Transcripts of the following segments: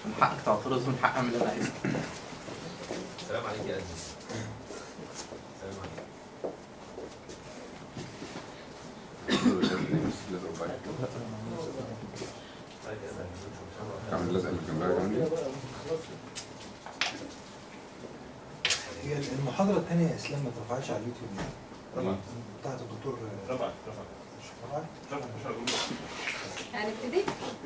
من حقك تعترض ومن حقي اعمل اللي انا عايزه السلام عليك يا أزمة السلام عليك طيب يا أزمة عامل لازقه اللي جنبها جنبي هي المحاضرة الثانية يا اسلام ما ترفعش على اليوتيوب طبعا بتاعت الدكتور رفع رفع مش رفعت؟ رفع ما شاء الله هنبتدي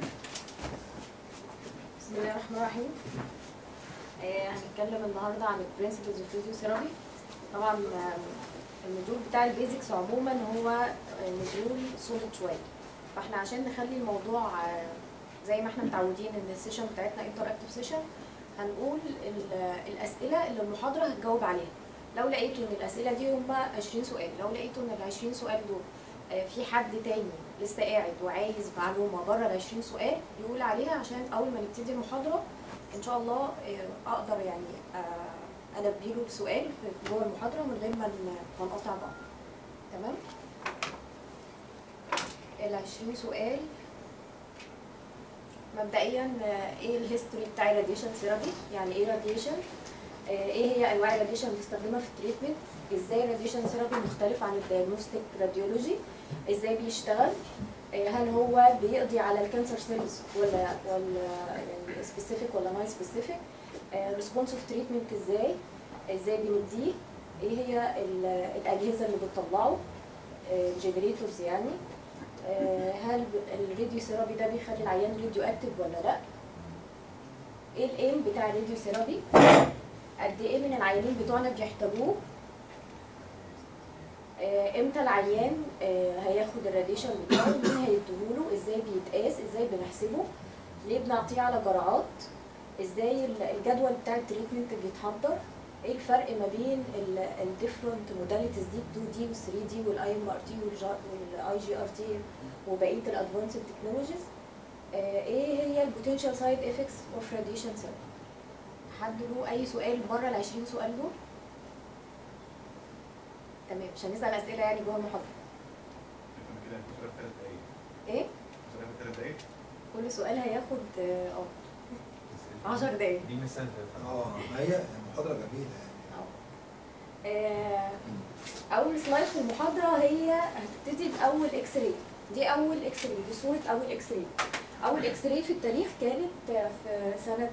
بسم الله الرحمن الرحيم آه، هنتكلم النهارده عن البرنسبلز اوف فيزيوثيرابي طبعا آه، المديول بتاع البيزكس عموما هو آه، مديول سوليد شويه فاحنا عشان نخلي الموضوع آه، زي ما احنا متعودين ان السيشن بتاعتنا انتراكتيف سيشن هنقول ال- الاسئله اللي المحاضره هتجاوب عليها لو لقيتوا ان الاسئله دي هم 20 سؤال لو لقيتوا ان ال 20 سؤال دول آه، في حد تاني لسه قاعد وعايز معلومه بره ال 20 سؤال يقول عليها عشان اول ما نبتدي المحاضره ان شاء الله آه، اقدر يعني آه، انبه له بسؤال في جوه المحاضره من غير ما ن- ما نقطع بعض تمام ال 20 سؤال مبدئيا آه، ايه الهيستوري بتاع الراديشن ثيرابي يعني ايه راديشن ايه هي انواع الراديشن اللي بنستخدمها في التريتمنت ازاي الراديشن ثيرابي مختلف عن الدايجنوستيك راديولوجي ازاي بيشتغل آه، هل هو بيقضي على الكانسر سيلز ولا ولا يعني سبيسيفيك ولا نون سبيسيفيك ريسبونس اوف تريتمنت ازاي ازاي بنديه ايه هي ال- الاجهزه اللي بتطلعه الجنريتورز يعني آه، هل الراديو ثيرابي ده بيخلي العيان راديو اكتف ولا لا ايه الايم بتاع الراديو ثيرابي قد ايه من العيانين بتوعنا بيحتاجوه آه، امتى العيان آه، هياخد الراديشن بتاعه مين هيديهوله ازاي بيتقاس ازاي بنحسبه ليه بنعطيه على جرعات ازاي ال- الجدول بتاع التريتمنت بيتحضر ايه الفرق ما بين الديفرنت موداليتيز دي 2 دي وال 3 دي والاي ام ار تي والاي جي ار تي وبقيه الادفانسد تكنولوجيز ايه هي البوتنشال سايد افكتس اوف راديشن ثيرابي حد له اي سؤال بره ال 20 سؤال دول تمام مش هنسال اسئله يعني جوه المحاضره كده هنكون ثلاث دقايق ايه ثلاث دقايق كل سؤال هياخد اه اه 10 دقايق دي من السنة اه ما هي محاضرة جميلة يعني آه، اول سلايد في المحاضره هي هتبتدي باول اكس راي دي اول اكس راي دي صوره اول اكس راي اول اكس راي في التاريخ كانت آه، في سنه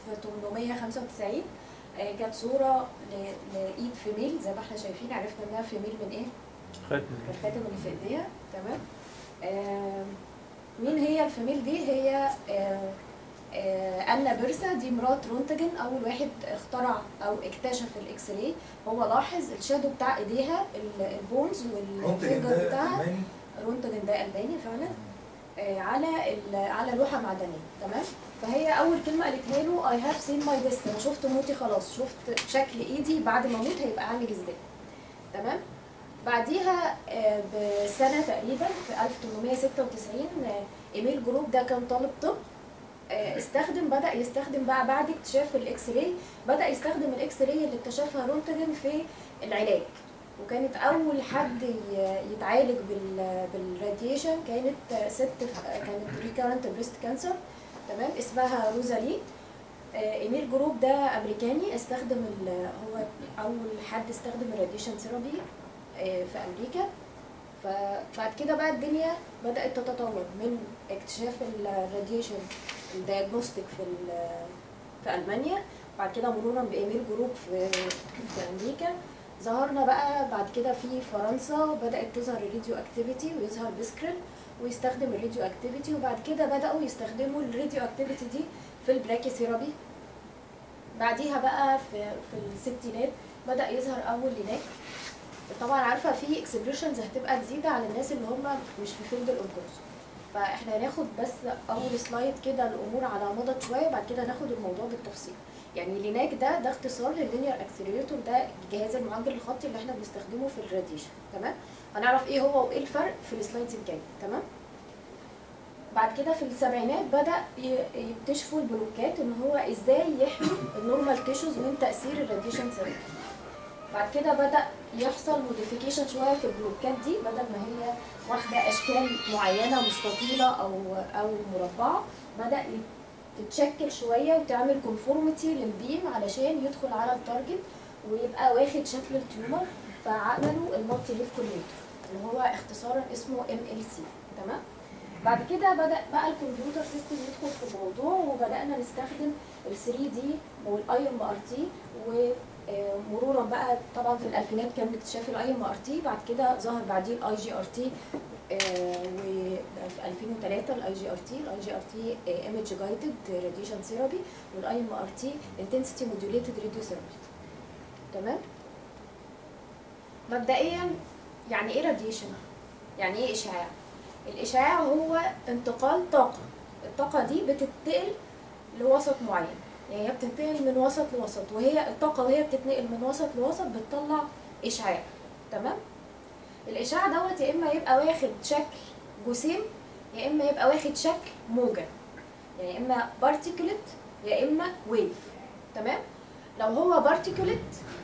1895 آه، كانت صوره ل- لايد فيميل زي ما احنا شايفين عرفنا انها فيميل من ايه؟ خاتم الخاتم اللي في ايديها تمام آه، مين هي الفيميل دي هي آه، آه، أنا بيرسا دي مرات رونتجن أول واحد اخترع أو اكتشف الإكس راي هو لاحظ الشادو بتاع إيديها ال- البونز رونتجن والفينجر ده بتاعها ألماني رونتجن ده ألباني فعلا آه، على ال- على لوحة معدنية تمام فهي أول كلمة قالتها له I have seen my death أنا شفت موتي خلاص شفت شكل إيدي بعد ما أموت هيبقى عامل إزاي تمام بعديها آه، بسنة تقريبا في 1896 آه، ايميل جروب ده كان طالب طب آه، استخدم بدأ يستخدم بقى بعد اكتشاف الاكس راي بدأ يستخدم الاكس راي اللي اكتشفها رونتجن في العلاج وكانت اول حد ي- يتعالج بال بالراديشن كانت آه، ست ف- آه، كانت ريكارنت بريست كانسر تمام اسمها روزالي آه، ايميل جروب ده امريكاني استخدم ال- هو اول حد استخدم الراديشن ثيرابي آه، في امريكا فبعد كده بقى الدنيا بدات تتطور من اكتشاف الراديشن الدياجنوستيك في ال- في المانيا بعد كده مرورا بايميل جروب في في امريكا ظهرنا بقى بعد كده في فرنسا بدات تظهر الراديو اكتيفيتي ويظهر بيسكريل ويستخدم الراديو اكتيفيتي وبعد كده بداوا يستخدموا الراديو اكتيفيتي دي في البراكي ثيرابي بعديها بقى في في الستينات بدا يظهر اول ليناك طبعا عارفه في اكسبريشنز هتبقى تزيد على الناس اللي هم مش في فيلد الاونكولوجي فاحنا هناخد بس اول سلايد كده الامور على مضض شويه وبعد كده ناخد الموضوع بالتفصيل يعني ليناك ده ده اختصار لللينير اكسلريتور ده الجهاز المعجل الخطي اللي احنا بنستخدمه في الراديشن تمام هنعرف ايه هو وايه الفرق في السلايدز الجايه تمام بعد كده في السبعينات بدا ي- يكتشفوا البلوكات ان هو ازاي يحمي النورمال تيشوز من تاثير الراديشن ثيرابي بعد كده بدا يحصل موديفيكيشن شويه في البلوكات دي بدل ما هي واخده اشكال معينه مستطيله او او مربعه بدا ي- تتشكل شويه وتعمل كونفورميتي للبيم علشان يدخل على التارجت ويبقى واخد شكل التيومر فعملوا المالتي ليف كوليتور اللي هو اختصارا اسمه ام ال سي تمام بعد كده بدا بقى الكمبيوتر سيستم يدخل في الموضوع وبدانا نستخدم ال 3 دي والاي ام ار تي ومرورا بقى طبعا في الالفينات كان اكتشاف الاي ام ار تي بعد كده ظهر بعديه الاي جي ار تي وفي 2003 الاي جي ار تي الاي جي ار تي ايمج جايدد راديشن ثيرابي والاي ام ار تي انتنسيتي موديوليتد راديو ثيرابي تمام مبدئيا يعني ايه راديشن يعني ايه اشعاع الاشعاع هو انتقال طاقه الطاقه دي بتتنقل لوسط معين يعني هي بتنتقل من وسط لوسط وهي الطاقه وهي بتتنقل من وسط لوسط بتطلع اشعاع تمام الاشعاع دوت يا اما يبقى واخد شكل جسيم يا اما يبقى واخد شكل موجه يعني يا اما بارتيكولت يا اما ويف تمام لو هو بارتيكولت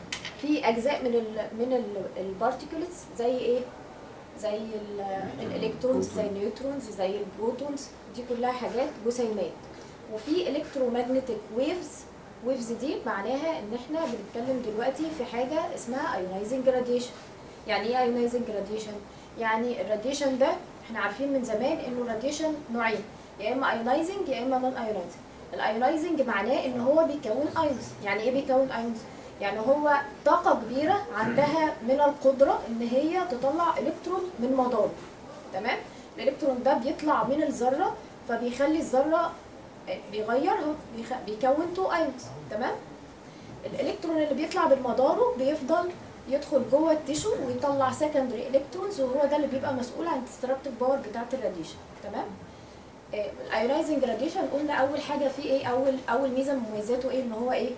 في اجزاء من ال من البارتيكولتس زي ايه زي ال- الالكترونز زي النيوترونز زي البروتونز دي كلها حاجات جسيمات وفي الكترومagnetic ويفز ويفز دي معناها ان احنا بنتكلم دلوقتي في حاجه اسمها ايونايزنج راديشن يعني ايه ايونايزنج راديشن يعني الراديشن ده احنا عارفين من زمان انه الراديشن نوعين يا اما ايونايزنج يا اما نون ايونايزنج الايونايزنج معناه ان هو بيكون ايونز يعني ايه بيكون ايونز يعني هو طاقة كبيرة عندها من القدرة ان هي تطلع الكترون من مدار تمام الالكترون ده بيطلع من الذرة فبيخلي الذرة بيغيرها بيخ- بيكون تو ايونز تمام الالكترون اللي بيطلع بالمداره بيفضل يدخل جوه التيشو ويطلع سكندري الكترونز وهو ده اللي بيبقى مسؤول عن الديستركتيف باور بتاعه الراديشن تمام الايونايزنج راديشن قلنا اول حاجه فيه ايه اول اول ميزه من مميزاته ايه ان هو ايه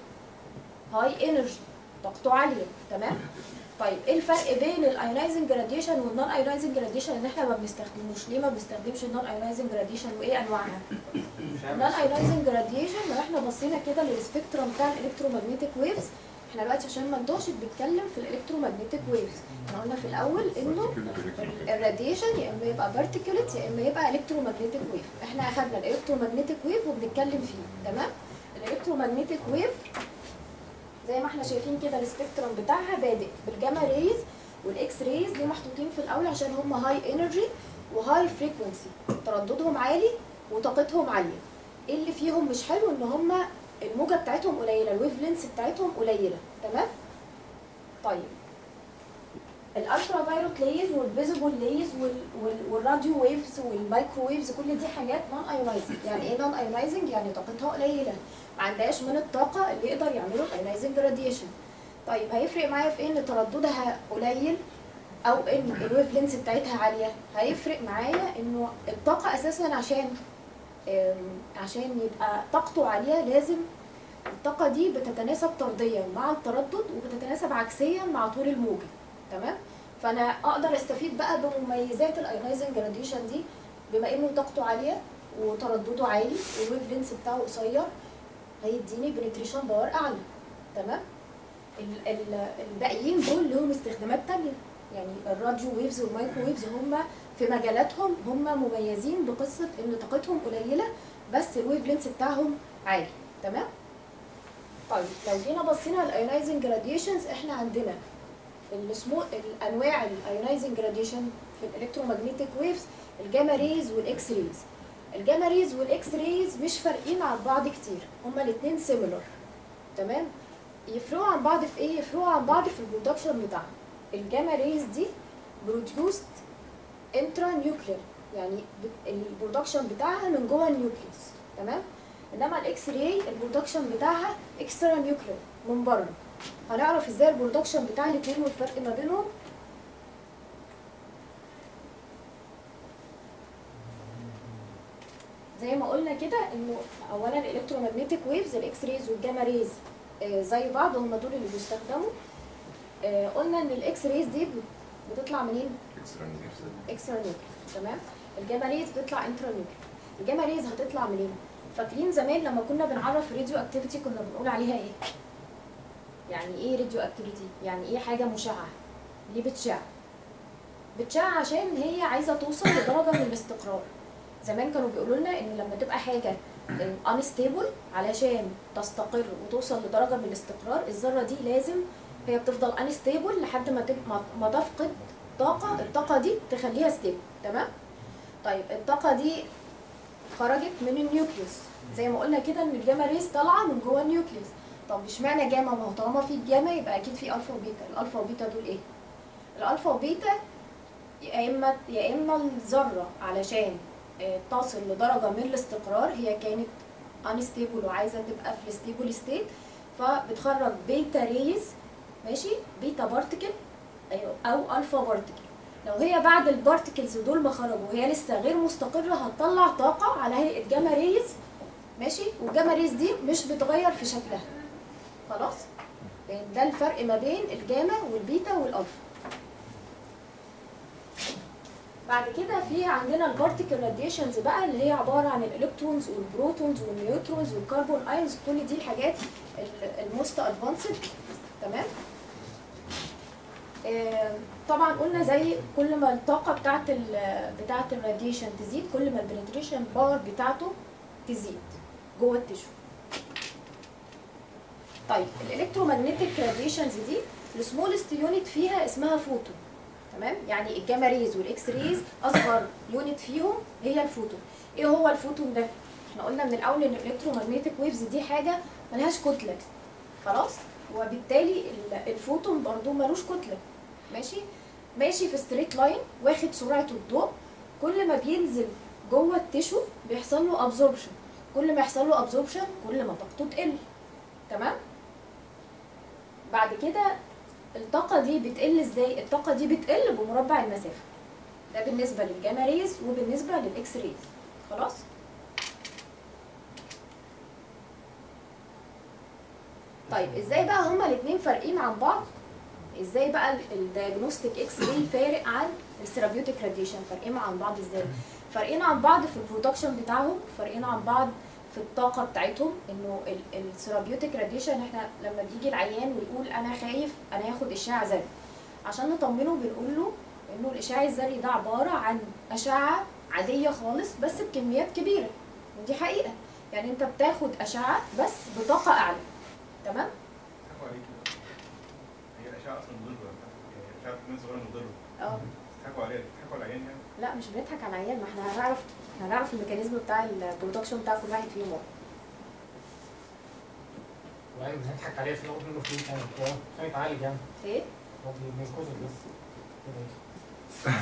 هاي انرجي طاقته عاليه تمام طيب ايه الفرق بين الايونايزنج راديشن والنون ايونايزنج راديشن ان احنا ما بنستخدموش ليه ما بنستخدمش النون ايونايزنج راديشن وايه انواعها النون ايونايزنج راديشن لو احنا بصينا كده للسبيكترم بتاع الالكترومagnetic ويفز احنا دلوقتي عشان ما نتوهش بنتكلم في الالكترومagnetic ويفز احنا قلنا في الاول انه الراديشن يا اما يبقى بارتيكولت يا اما يبقى الكترومagnetic ويف احنا اخدنا الالكترومagnetic ويف وبنتكلم فيه تمام الالكترومagnetic ويف زي ما احنا شايفين كده السبيكترم بتاعها بادئ بالجاما ريز والاكس ريز دي محطوطين في الاول عشان هم هاي انرجي وهاي فريكونسي ترددهم عالي وطاقتهم عاليه ايه اللي فيهم مش حلو ان هم الموجه بتاعتهم قليله الويف لينس بتاعتهم قليله تمام طيب الالترا فايروت ليز والفيزيبل ليز والراديو ويفز والمايكرو ويفز كل دي حاجات نون ايونايزنج يعني ايه نون ايونايزنج يعني طاقتها قليله ما عندهاش من الطاقه اللي يقدر يعملوا الايونايزنج راديشن طيب هيفرق معايا في ايه ان ترددها قليل او ان الويف لينس بتاعتها عاليه هيفرق معايا انه الطاقه اساسا عشان آم، عشان يبقى طاقته عاليه لازم الطاقه دي بتتناسب طرديا مع التردد وبتتناسب عكسيا مع طول الموجه تمام فانا اقدر استفيد بقى بمميزات الايونايزنج راديشن دي بما انه طاقته عاليه وتردده عالي والويف لينس بتاعه قصير هيديني بنتريشن باور اعلى تمام ال- ال- الباقيين دول لهم استخدامات تانية يعني الراديو ويفز والمايكرو ويفز هم في مجالاتهم هم مميزين بقصه ان طاقتهم قليله بس الويف لينس بتاعهم عالي تمام طيب لو جينا بصينا على الايونايزنج راديشنز احنا عندنا السمو الانواع الايونايزنج راديشن في الالكترومagnetic ويفز الجاما ريز والاكس ريز الجاما ريز والاكس ريز مش فارقين عن بعض كتير هما الاثنين سيميلر تمام يفرقوا عن بعض في ايه يفرقوا عن بعض في البرودكشن بتاعهم الجاما ريز دي بروديوست انترا نيوكلير يعني بت- البرودكشن بتاعها من جوه النيوكليوس تمام انما الاكس راي البرودكشن بتاعها اكسترا نيوكلير من بره هنعرف ازاي البرودكشن بتاع الاثنين والفرق ما بينهم زي ما قلنا كده انه اولا الالكترومagnetic ويفز الاكس ريز والجاما ريز آه، زي بعض هم دول اللي بيستخدموا آه، قلنا ان الاكس ريز دي بت- بتطلع منين اكسترا نيوكلير تمام الجاما ريز بتطلع انترا نيوكلير الجاما ريز هتطلع منين فاكرين زمان لما كنا بنعرف الراديو اكتيفيتي كنا بنقول عليها ايه يعني ايه راديو اكتيفيتي يعني ايه حاجه مشعه ليه بتشع بتشع عشان هي عايزه توصل لدرجه من الاستقرار زمان كانوا بيقولوا لنا ان لما تبقى حاجه انستيبل علشان تستقر وتوصل لدرجه من الاستقرار الذره دي لازم هي بتفضل انستيبل لحد ما تب- ما- ما تفقد طاقه الطاقه دي تخليها ستيبل تمام طيب الطاقه دي خرجت من النيوكليوس زي ما قلنا كده ان الجاما ريز طالعه من جوه النيوكليوس طب اشمعنى جاما ما هو طالما في جاما يبقى اكيد في الفا وبيتا الالفا وبيتا دول ايه الالفا وبيتا يا اما يا اما الذره علشان آه، تصل لدرجه من الاستقرار هي كانت انستيبل وعايزه تبقى في الستيبل ستيت فبتخرج بيتا ريز ماشي بيتا بارتكل ايوه او الفا بارتكل لو هي بعد البارتكلز دول ما خرجوا وهي لسه غير مستقره هتطلع طاقه على هيئه جاما ريز ماشي والجاما ريز دي مش بتغير في شكلها خلاص يعني ده الفرق ما بين الجاما والبيتا والالفا بعد كده في عندنا البارتيكل راديشنز بقى اللي هي عباره عن الالكترونز والبروتونز والنيوترونز والكربون ايونز كل دي الحاجات الموست ادفانسد تمام آه، طبعا قلنا زي كل ما الطاقه بتاعت ال بتاعت الراديشن تزيد كل ما البنتريشن باور بتاعته تزيد جوه التشو طيب الالكترومagnetic راديشنز دي السمولست يونت فيها اسمها فوتون تمام يعني الجاما ريز والاكس ريز اصغر يونت فيهم هي الفوتون ايه هو الفوتون ده احنا قلنا من الاول ان الالكترومagnetic ويفز دي حاجه ملهاش كتله خلاص وبالتالي ال- الفوتون برضو ملوش كتله ماشي ماشي في ستريت لاين واخد سرعه الضوء كل ما بينزل جوه التشو بيحصل له ابزوربشن كل ما يحصل له ابزوربشن كل ما طاقته تقل تمام بعد كده الطاقه دي بتقل ازاي الطاقه دي بتقل بمربع المسافه ده بالنسبه للجاما ريز وبالنسبه للاكس ريز خلاص طيب ازاي بقى هما الاثنين فارقين عن بعض ازاي بقى الدايجنوستيك اكس راي فارق عن الثيرابيوتيك راديشن فارقين عن بعض ازاي فارقين عن بعض في البرودكشن بتاعهم فارقين عن بعض في الطاقه بتاعتهم انه الثيرابيوتيك راديشن احنا لما بيجي العيان ويقول انا خايف انا هاخد اشعاع ذري عشان نطمنه بنقول له انه الاشعاع الذري ده عباره عن اشعه عاديه خالص بس بكميات كبيره ودي حقيقه يعني انت بتاخد اشعه بس بطاقه اعلى تمام بيضحكوا عليك كده. هي الاشعه اصلا مضره يعني الاشعه من صغيره مضره اه بيضحكوا عليها بيضحكوا على العيان يعني لا مش بنضحك على العيال ما احنا هنعرف احنا هنعرف الميكانيزم بتاع البرودكشن بتاع كل واحد فيهم اهو. وبعدين بنضحك عليه عشان ناخد منه فلوس يعني هو عشان يتعالج يعني ايه هو بينقذك بس كده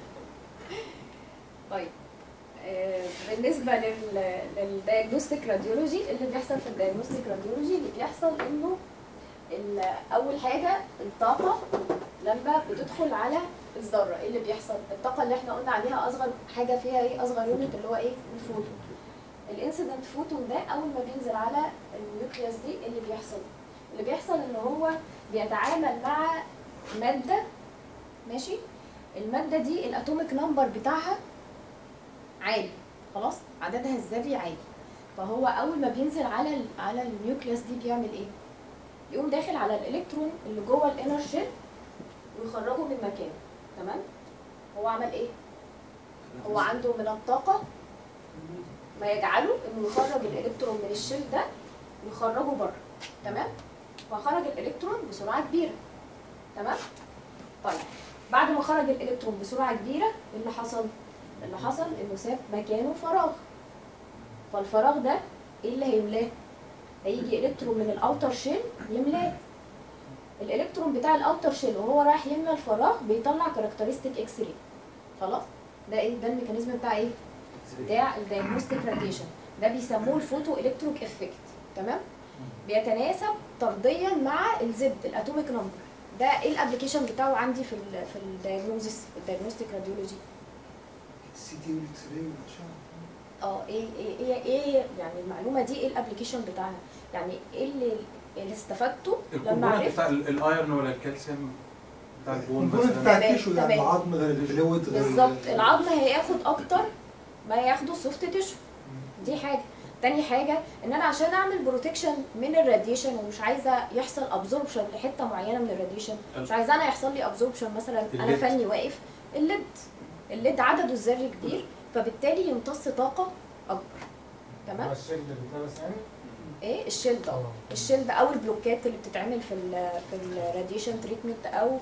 طيب آه، بالنسبه لل للدايجنوستيك راديولوجي اللي بيحصل في الدايجنوستيك راديولوجي اللي بيحصل انه ال- اول حاجه الطاقه لما بتدخل على الذره ايه اللي بيحصل الطاقه اللي احنا قلنا عليها اصغر حاجه فيها ايه اصغر يونت اللي هو ايه الفوتون الانسيدنت فوتون ده اول ما بينزل على النيوكليوس دي إيه اللي بيحصل اللي بيحصل ان هو بيتعامل مع ماده ماشي الماده دي الاتوميك نمبر بتاعها عالي خلاص عددها الذري عالي فهو اول ما بينزل على ال على النيوكليوس دي بيعمل ايه يقوم داخل على الالكترون اللي جوه الانر شيل ويخرجه من مكانه تمام هو عمل ايه هو عنده من الطاقه ما يجعله انه يخرج الالكترون من الشيل ده ويخرجه بره تمام فخرج الالكترون بسرعه كبيره تمام طيب بعد ما خرج الالكترون بسرعه كبيره ايه اللي حصل اللي حصل انه ساب مكانه فراغ فالفراغ ده ايه اللي هيملاه هيجي الكترون من الاوتر شيل يملاه الالكترون بتاع الاوتر شيل وهو رايح يملى الفراغ بيطلع كاركترستيك اكس راي خلاص ده ايه ده الميكانيزم بتاع ايه بتاع الدايجنوستيك راديشن ده بيسموه الفوتو الكتروك افكت تمام بيتناسب طرديا مع الزد الاتوميك نمبر ده ايه الابلكيشن بتاعه عندي في ال في الدايجنوزيس في الدايجنوستيك راديولوجي السي تي والاكس راي والاشعه اه ايه ايه ايه ايه يعني المعلومه دي ايه الابلكيشن بتاعها يعني ايه اللي اللي استفدته لما الكومبوننت عرفت بتاع ال- الايرون ولا الكالسيوم بتاع البون الكومبوننت مثلا بتاع تمام، التيشو يعني تمام. العظم غير الفلويد غير بالظبط العظم هياخد اكتر ما ياخده السوفت تيشو دي حاجه تاني حاجه ان انا عشان اعمل بروتكشن من الراديشن ومش عايزه يحصل ابزوربشن لحته معينه من الراديشن مش عايزه انا يحصل لي ابزوربشن مثلا انا الليد. فني واقف الليد الليد عدده الذري كبير فبالتالي يمتص طاقه اكبر تمام هو الشيل ده بس يعني ايه الشيلد اه الشيلد او البلوكات اللي بتتعمل في ال في الراديشن تريتمنت او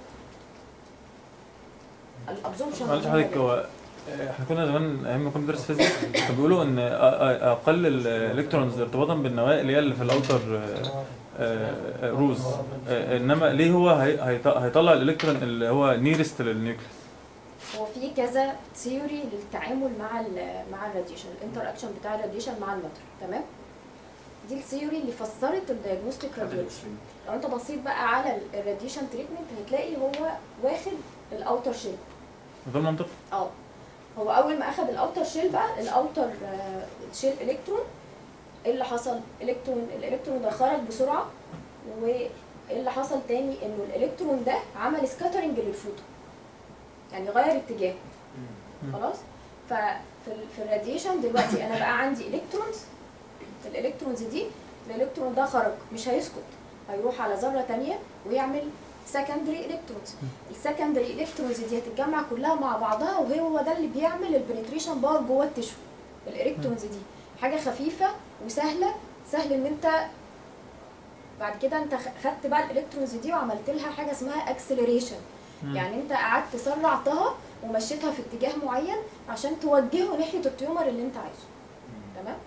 الابزوربشن معلش حضرتك هو احنا كنا زمان ايام ما كنا بندرس فيزياء كانوا بيقولوا ان أ- أ- اقل الالكترونز ارتباطا بالنواة اللي هي اللي في الاوتر روز انما ليه هو هي- هيط- هيطلع الالكترون اللي هو نيرست للنيوكليس هو في كذا ثيوري للتعامل مع ال مع الراديشن الانتر اكشن بتاع الراديشن مع الماتر تمام دي الثيوري اللي فسرت الدياجنوستيك راديولوجي لو انت بصيت بقى على الراديشن تريتمنت هتلاقي هو واخد الاوتر شيل ده المنطق اه هو اول ما اخد الاوتر شيل بقى الاوتر شيل الكترون ايه اللي حصل الكترون الالكترون ده خرج بسرعه وايه اللي حصل تاني انه الالكترون ده عمل سكاترنج للفوتون يعني غير اتجاهه خلاص ففي ال- في الراديشن دلوقتي انا بقى عندي الكترونز الالكترونز دي الالكترون ده خرج مش هيسكت هيروح على ذره تانية ويعمل سكندري الكترونز السكندري الكترونز دي هتتجمع كلها مع بعضها وهو ده اللي بيعمل البنتريشن باور جوه التشو الالكترونز دي حاجه خفيفه وسهله سهل ان انت بعد كده انت خ- خدت بقى الالكترونز دي وعملت لها حاجه اسمها اكسلريشن يعني انت قعدت سرعتها ومشيتها في اتجاه معين عشان توجهه ناحيه التيومر اللي انت عايزه تمام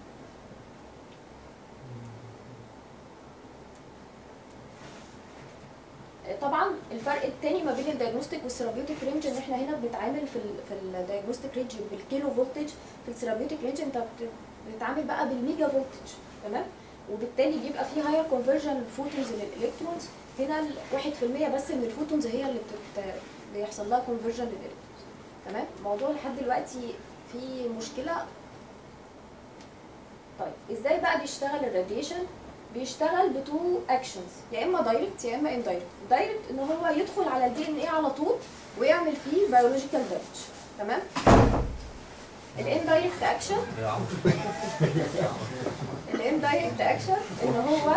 طبعا الفرق التاني ما بين الدايجنوستيك والثيرابيوتيك رينج ان احنا هنا بنتعامل في ال في الدايجنوستيك رينج بالكيلو فولتج في الثيرابيوتيك رينج انت بت- بتتعامل بقى بالميجا فولتج تمام وبالتالي بيبقى في هاير كونفرجن الفوتونز للالكترونز هنا ال 1% بس من الفوتونز هي اللي بتت... بيحصل لها كونفرجن للالكترونز تمام الموضوع لحد دلوقتي في مشكله طيب ازاي بقى بيشتغل الراديشن بيشتغل بتو اكشنز يا اما دايركت يا اما اندايركت دايركت ان هو يدخل على الدي ان ايه على طول ويعمل فيه بيولوجيكال دامج تمام الاندايركت اكشن الاندايركت اكشن ان هو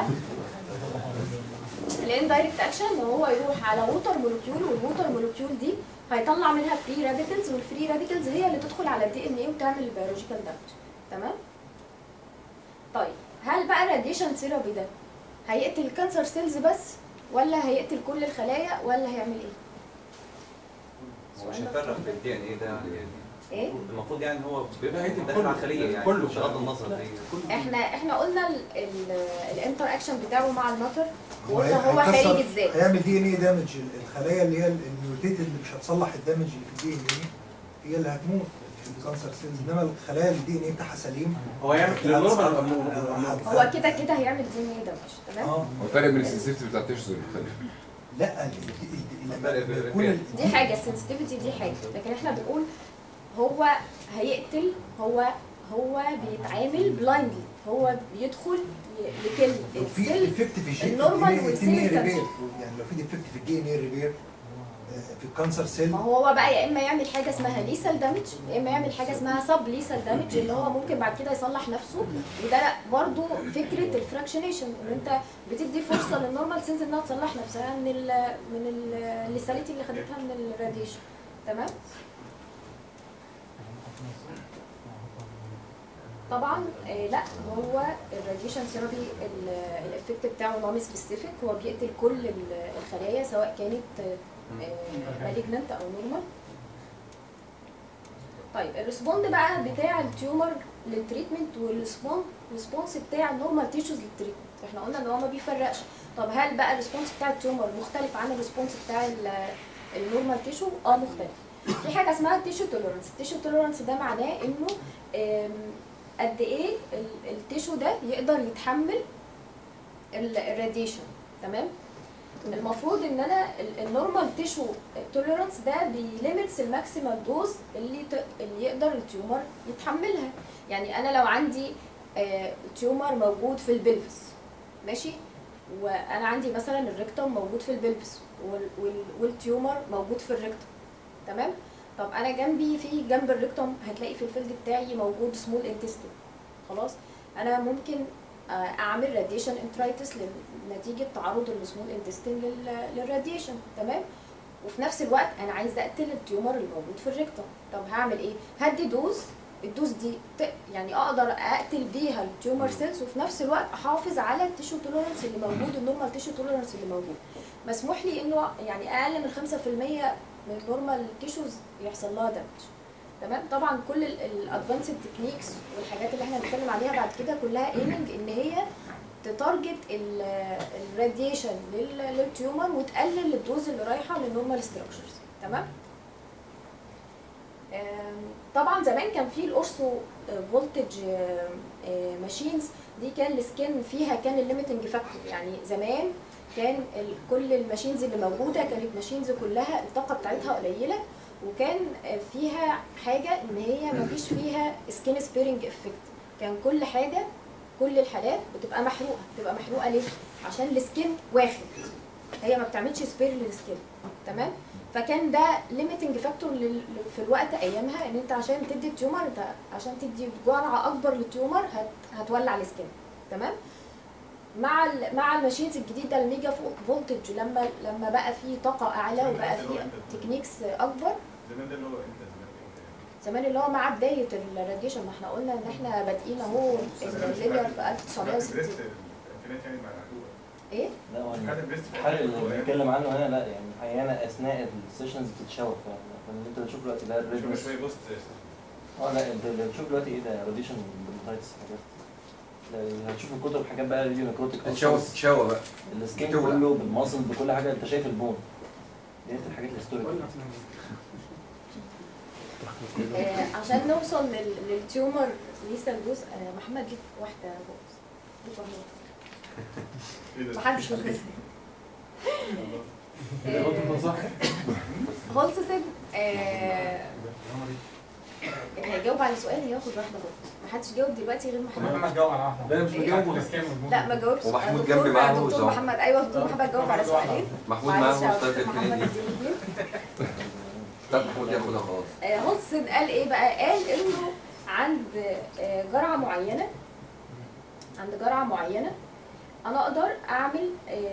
الاندايركت اكشن ان هو يروح على ووتر مولكيول والووتر مولكيول دي هيطلع منها فري راديكلز والفري راديكلز هي اللي تدخل على الدي ان ايه وتعمل البيولوجيكال دامج تمام طيب هل بقى الراديشن ثيرابي ده هيقتل الكانسر سيلز بس ولا هيقتل كل الخلايا ولا هيعمل ايه؟ هو مش هيفرق في الدي ان ايه ده يعني ايه؟ المفروض يعني هو بيبقى هيدي داخل كله. على الخليه يعني كله. بغض النظر دي احنا احنا قلنا الانتر اكشن بتاعه مع المطر هو وقلنا هو هيكسر- خارج ازاي هيعمل دي ان ايه دامج الخلايا اللي هي الميوتيت اللي مش هتصلح الدامج اللي في الدي ان ايه هي اللي هتموت في الكانسر سيلز انما الخلايا اللي الدي ان ايه بتاعها سليم هو يعمل للنورمال أبنورمال. هو كده كده هيعمل دي ان ايه دامج تمام؟ اه هو الفرق بين السنسيتيف بتاع التيشوز والمختلف لا ال- ال- ال- لما فرق يكون ال- دي حاجه السنسيتيفيتي دي حاجه لكن احنا بنقول هو هيقتل هو هو بيتعامل بلايندلي هو بيدخل ي- يكل لو في السيل ديفكت في الجي النورمال في والسيل الدي ان كانسر. ريبير يعني لو في ديفكت في الدي ان ايه ريبير في الكانسر سيل ما هو بقى يا اما يعمل حاجه اسمها ليسال دامج يا اما يعمل حاجه اسمها سب ليسال دامج اللي هو ممكن بعد كده يصلح نفسه وده برضو فكره الفراكشنيشن ان انت بتدي فرصه للنورمال سيلز انها تصلح نفسها من ال من ال- الليساليتي اللي خدتها من الراديشن تمام طبعا آه لا هو الراديشن ثيرابي الافكت بتاعه نون سبيسيفيك هو بيقتل كل ال- الخلايا سواء كانت مالجننت او نورمال طيب الريسبوند بقى بتاع التيومر للتريتمنت والريسبوند ريسبونس بتاع النورمال تيشوز للتريتمنت احنا قلنا ان هو ما بيفرقش طب هل بقى الريسبونس بتاع التيومر مختلف عن الريسبونس بتاع ال- النورمال تيشو اه مختلف في حاجه اسمها التيشو توليرانس التيشو توليرانس ده معناه انه آم، قد ايه ال- التيشو ده يقدر يتحمل ال- الراديشن تمام المفروض ان انا ال- النورمال تيشو توليرانس ده بيليمتس الماكسيمال دوز اللي ت... اللي يقدر التيومر يتحملها يعني انا لو عندي آه، تيومر موجود في البلفس ماشي وانا عندي مثلا الريكتوم موجود في البلفس وال... وال... والتيومر موجود في الريكتوم تمام طب انا جنبي في جنب الريكتوم هتلاقي في الفيلد بتاعي موجود سمول انتستين خلاص انا ممكن آه، اعمل راديشن انترايتس نتيجه تعرض السمول انتستين للراديشن تمام وفي نفس الوقت انا عايزه اقتل التيومر اللي موجود في الريكتوم طب هعمل ايه هدي دوز الدوز دي ت- يعني اقدر اقتل بيها التيومر سيلز وفي نفس الوقت احافظ على التيشو توليرنس اللي موجود النورمال تيشو توليرنس اللي موجود مسموح لي انه يعني اقل من 5% من النورمال تيشوز يحصل لها دامج تمام طبعا كل الادفانسد تكنيكس والحاجات اللي احنا هنتكلم عليها بعد كده كلها ايمنج ان هي تتارجت الراديشن للتيومر وتقلل الدوز اللي رايحه للنورمال ستراكشرز تمام آم، طبعا زمان كان في الاورثو فولتج ماشينز دي كان السكين فيها كان الليميتنج فاكتور يعني زمان كان ال- كل الماشينز اللي موجوده كانت ماشينز كلها الطاقه بتاعتها قليله وكان آه، فيها حاجه ان هي ما فيش فيها سكين سبيرنج افكت كان كل حاجه كل الحالات بتبقى محروقه بتبقى محروقه ليه عشان السكين واخد هي ما بتعملش سبير للسكين تمام فكان ده ليميتنج فاكتور في الوقت ايامها ان انت عشان تدي التيومر انت عشان تدي جرعه اكبر للتيومر هت هتولع السكين تمام مع ال مع الماشينز الجديده الميجا فولتج لما لما بقى في طاقه اعلى وبقى في تكنيكس اكبر زمان ده اللي هو امتى زمان امتى زمان اللي هو مع بدايه الراديشن ما احنا قلنا ان احنا بادئين اهو الليبر في خدت 1960 بريست الفينات يعني مع العدوة ايه لا هو خدت بريست في الحرق اللي العدوة يعني. بنتكلم عنه هنا لا يعني احيانا اثناء السيشنز بتتشوه فاللي انت بتشوف دلوقتي ده شوية الريدنس شوية بوست اه لا انت اللي بتشوف دلوقتي ايه ده راديشن درماتايتس حاجات لا، هتشوف الكتب حاجات بقى راديو نيكروتيك تتشوه تتشوه بقى السكين بتولع. كله بالمصل بكل حاجه انت شايف البون ديت الحاجات الهيستوريكال آه عشان نوصل لل- للتيومر لسه الجزء آه محمد ليك واحده بوكس ليك واحده ايه ده؟ محدش بيخسر اللي قلت بنصح هولسن آه اللي هيجاوب على سؤال هياخد واحده غلط محدش جاوب دلوقتي غير محمد محمد جاوب على واحده لا مش بجاوب لا ما جاوبش ومحمود دكتور- جنبي معاه دكتور وزهر. محمد ايوه دكتور محمد جاوب على سؤالين محمود معلش معاه يا مصطفى دكتور محمد الفنادي اديني اتنين. طب محمود ياخدها خلاص آه، هولسن قال ايه بقى قال انه عند آه، جرعه معينه عند جرعه معينه انا اقدر اعمل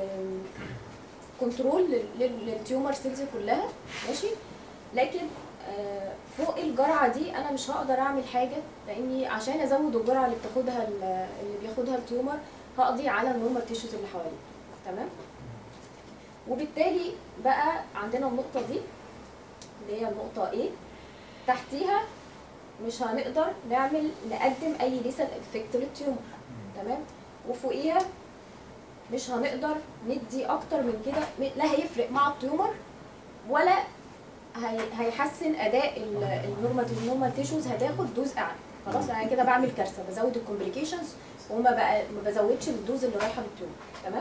كنترول للتيومر سيلز كلها ماشي لكن آه، فوق الجرعه دي انا مش هقدر اعمل حاجه لاني عشان ازود الجرعه اللي بتاخدها ال- اللي بياخدها التيومر هقضي على النورمال تيشوز اللي حواليه تمام وبالتالي بقى عندنا النقطه دي اللي هي النقطه A تحتيها مش هنقدر نعمل نقدم اي ليسال افكت للتيومر تمام وفوقيها مش هنقدر ندي اكتر من كده م- لا هيفرق مع التيومر ولا هي هيحسن اداء ال- النورمال النورمال تيشوز هتاخد دوز اعلى خلاص انا كده بعمل كارثه بزود الكومبليكيشنز وما بقى ما بزودش الدوز اللي رايحه للتيومر تمام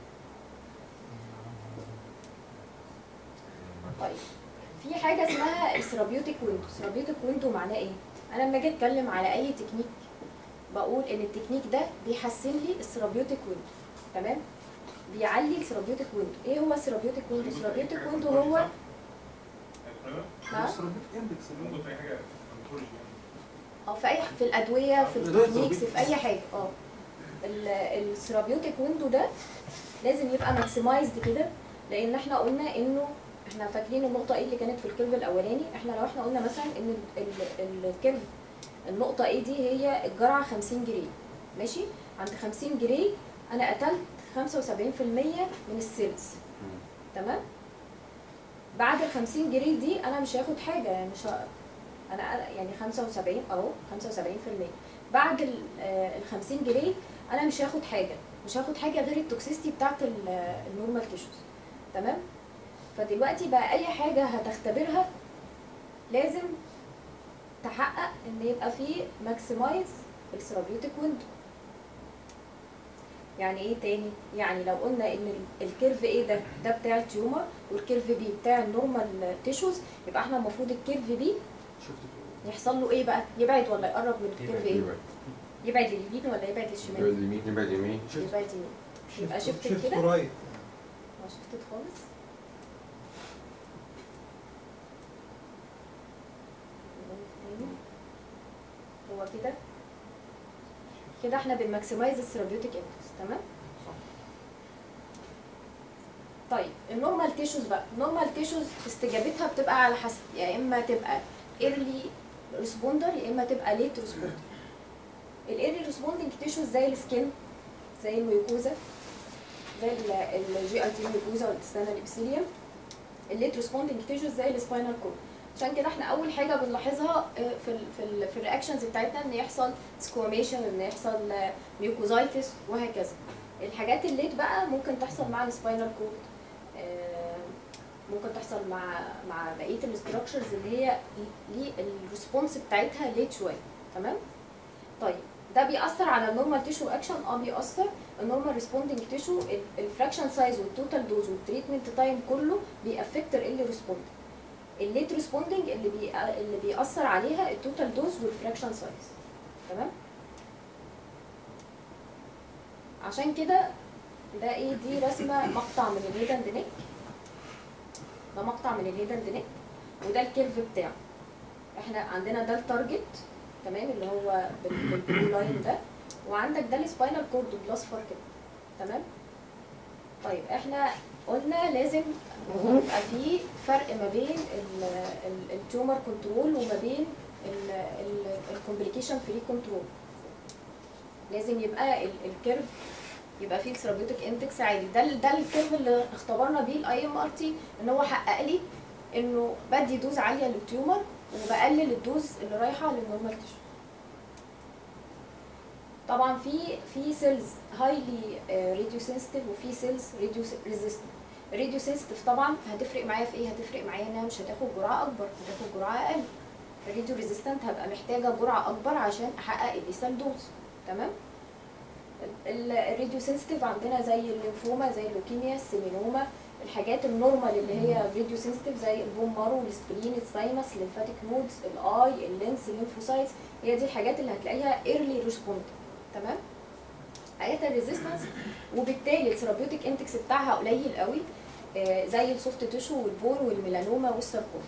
طيب في حاجه اسمها الثيرابيوتيك ويندو الثيرابيوتيك ويندو معناه ايه انا لما اجي اتكلم على اي تكنيك بقول ان التكنيك ده بيحسن لي الثيرابيوتيك ويندو تمام بيعلي الثيرابيوتيك ويندو ايه هو الثيرابيوتيك ويندو الثيرابيوتيك ويندو هو ها موجود في اي حاجه في الكونترول يعني اه في اي في الادويه في الأدوية التكنيكس في اي حاجه اه الثيرابيوتيك ويندو ده لازم يبقى ماكسمايزد كده لان احنا قلنا انه احنا فاكرين النقطه ايه اللي كانت في الكيرف الاولاني احنا لو احنا قلنا مثلا ان ال- ال- الكيرف النقطه ايه دي هي الجرعه 50 جري ماشي عند 50 جري انا قتلت 75% من السيلز تمام بعد ال 50 جري دي انا مش هاخد حاجه يعني مش ه... انا يعني 75 اهو 75% بعد ال آه، ال 50 جري انا مش هاخد حاجه مش هاخد حاجه غير التوكسيستي بتاعت ال- آه، النورمال تيشوز تمام فدلوقتي بقى اي حاجه هتختبرها لازم تحقق ان يبقى فيه ماكسمايز الثيرابيوتيك ويندو يعني ايه تاني يعني لو قلنا ان ال- الكيرف ايه ده ده بتاع التيومر والكيرف بي بتاع النورمال تيشوز يبقى احنا المفروض الكيرف بي يحصل له ايه بقى يبعد ولا يقرب من الكيرف ايه يبعد يبعد لليمين ولا يبعد يبعد للشمال يمين يبعد يمين يبعد يمين يبقى شفت شيفت كده رايت اه شفتت خالص تاني. هو كده كده احنا بنماكسمايز الثيرابيوتيك انفكس تمام طيب النورمال تيشوز بقى النورمال تيشوز استجابتها بتبقى على حسب يا اما تبقى ايرلي ريسبوندر يا اما تبقى ليت ريسبوندر الايرلي ريسبوندنج تيشوز زي السكين زي الميوكوزا زي الجي اي تي ميوكوزا والاكسترنال ابسيليوم الليت ريسبوندنج تيشوز زي السباينال كورد عشان كده احنا اول حاجه بنلاحظها آه، في ال في ال في الرياكشنز بتاعتنا ان يحصل سكواميشن ان يحصل ميوكوزايتس وهكذا الحاجات الليت بقى ممكن تحصل مع السباينال كورد ممكن تحصل مع مع بقيه الاستراكشرز اللي هي ليه الريسبونس بتاعتها ليت شويه تمام طيب ده بيأثر على النورمال تيشو اكشن اه بيأثر النورمال ريسبوندنج تيشو الفراكشن سايز والتوتال دوز والتريتمنت تايم كله بيأفكت اللي ريسبوندنج الليت ريسبوندنج اللي بي اللي بيأثر عليها التوتال دوز والفراكشن سايز تمام عشان كده ده ايه دي رسمه مقطع من الهيد اند نيك ده مقطع من الهيد اند نيك وده الكيرف بتاعه احنا عندنا ده التارجت تمام اللي هو بال- بالبلو لاين ده وعندك ده السباينال كورد بالاصفر كده تمام طيب احنا قلنا لازم يبقى في فرق ما بين التيومر كنترول وما بين الكومبليكيشن فري كنترول لازم يبقى ال- الكيرف يبقى فيه ثيرابيوتيك اندكس عالي ده ال- ده الكيرف اللي اختبرنا بيه الاي ام ار تي ان هو حقق لي انه بدي دوز عاليه للتيومر وبقلل الدوز اللي رايحه للنورمال تيشو طبعا في في سيلز هايلي راديو سنسيتيف وفي سيلز راديو ريزيستنت الراديو سنسيتيف طبعا هتفرق معايا في ايه هتفرق معايا انها مش هتاخد جرعه اكبر هتاخد جرعه اقل الراديو ريزيستنت هبقى محتاجه جرعه اكبر عشان احقق الليسال دوز تمام ال- الراديو سنسيتيف عندنا زي الليمفوما زي اللوكيميا السيمينوما الحاجات النورمال اللي هي راديو سنسيتيف زي البون مارو السبلين الثايمس الليمفاتيك نودز الاي اللينس الليمفوسايتس هي دي الحاجات اللي هتلاقيها ايرلي ريسبوند تمام حاجات الريزيستنس وبالتالي الثيرابيوتيك انتكس بتاعها قليل قوي آه، زي السوفت تيشو والبون والميلانوما والساركوما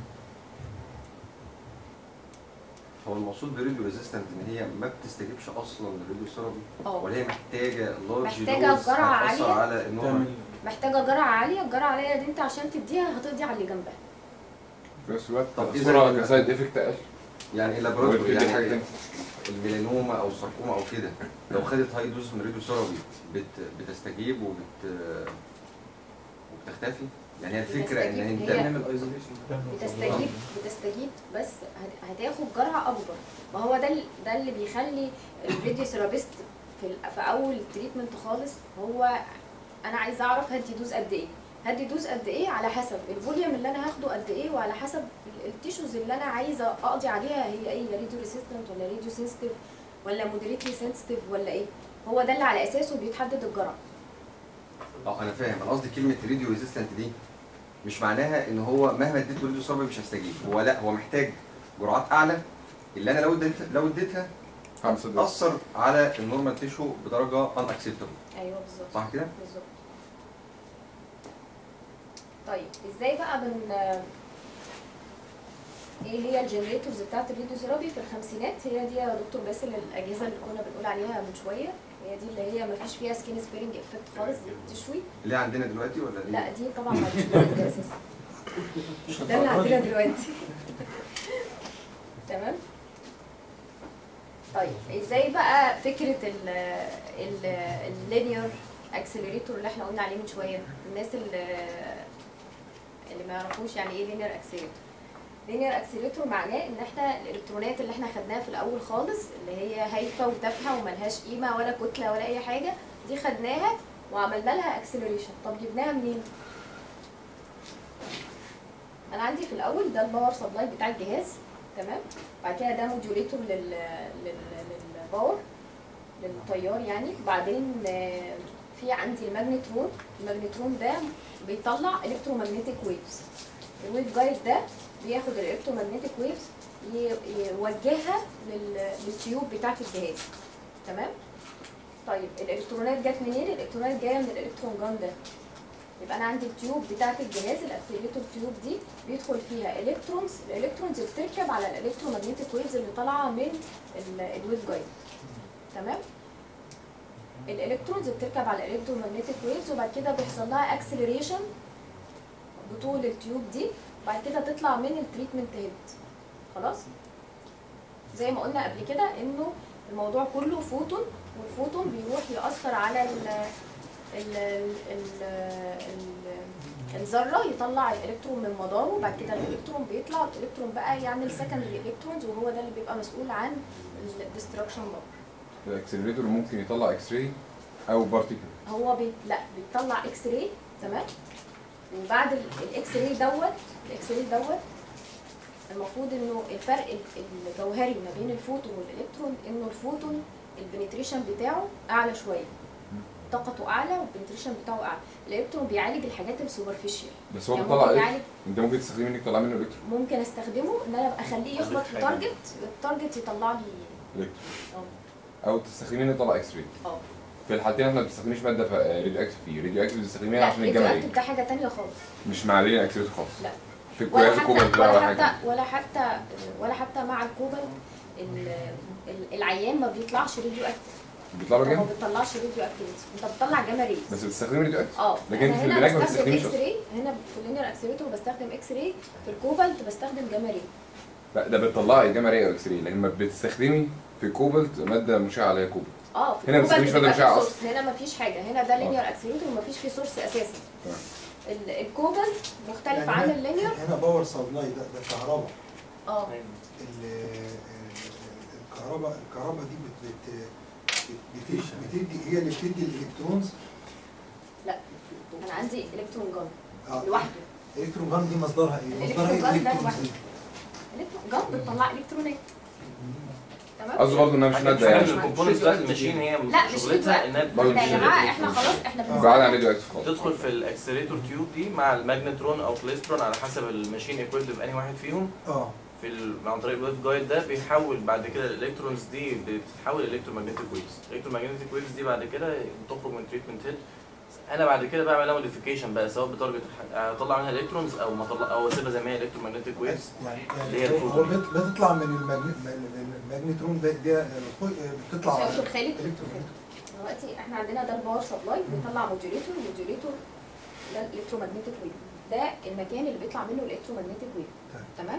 هو المقصود بريديو ريزيستنت ان هي ما بتستجيبش اصلا للراديو ثيرابي اه ولا هي محتاجه لارج محتاجة جرعة عالية. على النورمال محتاجه جرعه عاليه الجرعه العاليه دي انت عشان تديها هتقضي على اللي جنبها في نفس الوقت طب إذا تأثيرها كان- كسايد افكت اقل يعني اللابوراتوري ودي حاجه يعني تانية الميلانوما او الساركوما او كده لو خدت هاي دوز من راديو ثيرابي بت بتستجيب وبت وبتختفي يعني هي الفكره ان بتستجيب. انت هي نعمل ايزوليشن بتستجيب بتستجيب بس هت- هتاخد جرعه اكبر ما هو ده ال- ده اللي بيخلي الفيديو ثيرابيست في ال- في اول تريتمنت خالص هو انا عايز اعرف هدي دوز قد ايه هدي دوز قد ايه على حسب الفوليوم اللي انا هاخده قد ايه وعلى حسب ال- التيشوز اللي انا عايزه اقضي عليها هي ايه يا راديو ريسيستنت ولا راديو سنسيتيف ولا مودريتلي سنسيتيف ولا ايه هو ده اللي على اساسه بيتحدد الجرعه اه انا فاهم انا قصدي كلمه راديو ريزيستنت دي مش معناها ان هو مهما اديته راديو ثيرابي مش هيستجيب هو لا هو محتاج جرعات اعلى اللي انا لو اديتها لو اديتها خمسة دول تاثر على النورمال تيشو بدرجه ان اكسبتبل ايوه بالظبط صح كده؟ بالظبط طيب ازاي بقى بن ايه هي الجنريتورز بتاعت الفيديو ثيرابي في الخمسينات هي دي يا دكتور باسل الاجهزه اللي كنا بنقول عليها من شويه هي دي اللي هي ما فيش فيها سكين سبيرنج افكت خالص دي بتشوي اللي عندنا دلوقتي ولا دي؟ لا دي طبعا ما فيش ده اساسا ده اللي عندنا دلوقتي تمام طيب ازاي بقى فكره ال ال اللينير اكسلريتور اللي احنا قلنا عليه من شويه الناس اللي اللي ما يعرفوش يعني ايه لينير اكسلريتور لينير اكسلريتور معناه ان احنا الالكترونات اللي احنا خدناها في الاول خالص اللي هي هايفه وتافهه وملهاش قيمه ولا كتله ولا اي حاجه دي خدناها وعملنا لها اكسلريشن طب جبناها منين انا عندي في الاول ده الباور سبلاي بتاع الجهاز تمام بعد كده ده موديوليتور لل لل للباور للتيار يعني بعدين آه، في عندي الماجنترون الماجنترون ده بيطلع الكترومagnetic ويفز الويف جايد ده بياخد الالكترومagnetic ويفز يوجهها لل- للتيوب بتاعت الجهاز تمام طيب الالكترونات جت منين الالكترونات جايه من الالكترون جان ده يبقى انا عندي التيوب بتاعت الجهاز الاكسلريتور تيوب دي بيدخل فيها الكترونز الالكترونز بتركب على الالكترومagnetic ويفز اللي طالعه من ال- الويف جايد تمام الالكترونز بتركب على الالكترومagnetic ويفز وبعد كده بيحصل لها اكسلريشن بطول التيوب دي بعد كده تطلع من التريتمنت هيد خلاص زي ما قلنا قبل كده انه الموضوع كله فوتون والفوتون بيروح يأثر على ال ال ال ال الذره يطلع الالكترون من مداره وبعد كده الالكترون بيطلع الالكترون بقى يعمل سكندري الكترونز وهو ده اللي بيبقى مسؤول عن الديستركشن بقى الاكسلريتور ممكن يطلع اكس راي او بارتيكل هو بي... لا بيطلع اكس راي تمام وبعد ال- الاكس راي دوت الاكس راي دوت المفروض انه الفرق ال- الجوهري ما بين الفوتون والالكترون انه الفوتون البنتريشن بتاعه اعلى شويه طاقته اعلى والبنتريشن بتاعه اعلى الالكترون بيعالج الحاجات السوبرفيشال بس هو يعني بيطلع ممكن ايه؟ يعالج انت ممكن تستخدمي انك تطلع منه الكترون ممكن استخدمه ان انا اخليه يخبط في حاجة. تارجت التارجت يطلع لي الكترون اه او تستخدمي انه يطلع اكس راي اه في الحالتين احنا ما بنستخدميش ماده راديو اكتيف فيه راديو اكتيف بتستخدميها لا عشان الجمع الراديو ده حاجه تانية خالص مش مع لين اكسلريتور خالص لا. في ولا الكويس الكوبل حتى لا ولا ولا حاجه حتى ولا حتى ولا حتى مع الكوبل ال- ال- العيان ما بيطلعش راديو اكتيف بيطلع له ما جامد بيطلعش راديو اكتيف انت بتطلع جاما ريز بس بتستخدمي راديو اكتيف اه لكن أنا في هنا العلاج ما بستخدم بتستخدميش اكس راي هنا في اللينير اكسلريتور بستخدم اكس راي في الكوبلت بستخدم جاما ري لا ده بتطلعي جاما راي او اكس راي لكن ما بتستخدمي في كوبلت ماده مشعه عليها كوبلت اه في هنا الكوبلت بتستخدميش مادة بيبقى مشعة فيه أصلاً. سورس هنا ما فيش حاجه هنا ده لينير اكسلريتور وما فيش فيه سورس اساسا تمام. ال- الكوبلت مختلف يعني عن هنا- اللينير هنا باور سبلاي ده ده كهرباء اه ال- الكهرباء الكهرباء دي بت بت بت- بتدي بتدي هي اللي بتدي الالكترونز لا انا عندي الكترون جان اه لوحده الالكترون جان دي مصدرها ايه؟ مصدرها ايه الإلكترون جان ده الالكترونز لوحده. دي؟ الكترون جان بتطلع الكترونات تمام قصدي برضه انها مش ماده يعني الكومبوننتس بتاعت الماشين هي لا، مش شغلتها كده. انها برضه احنا مش يا جماعه الإلكترون. احنا خلاص احنا بعد عن بنستخدم راديو اكتيف خالص تدخل في الاكسلريتور تيوب دي مع الماجنترون او كليسترون على حسب الماشين ايكويبد بأنهي واحد فيهم اه في ال... عن طريق الويف جايد ده بيحول بعد كده الالكترونز دي بتتحول الكترومagnetic ويفز الكترومagnetic ويفز دي بعد كده بتخرج من تريتمنت هيد انا بعد كده بعمل لها موديفيكيشن بقى سواء بتارجت الح- اطلع منها الكترونز او ما اطلع او اسيبها زي ما هي الكترومagnetic ويفز يعني اللي هي يعني هو الفوتون. بت- بتطلع من الماجن- من الماجنترون ده ده بتطلع بص يا دكتور خالد الكترون دلوقتي احنا عندنا ده الباور سبلاي بيطلع موديوليتور الموديوليتور ده الالكترومagnetic ويف ده المكان اللي بيطلع منه الالكترومagnetic ويف طيب. تمام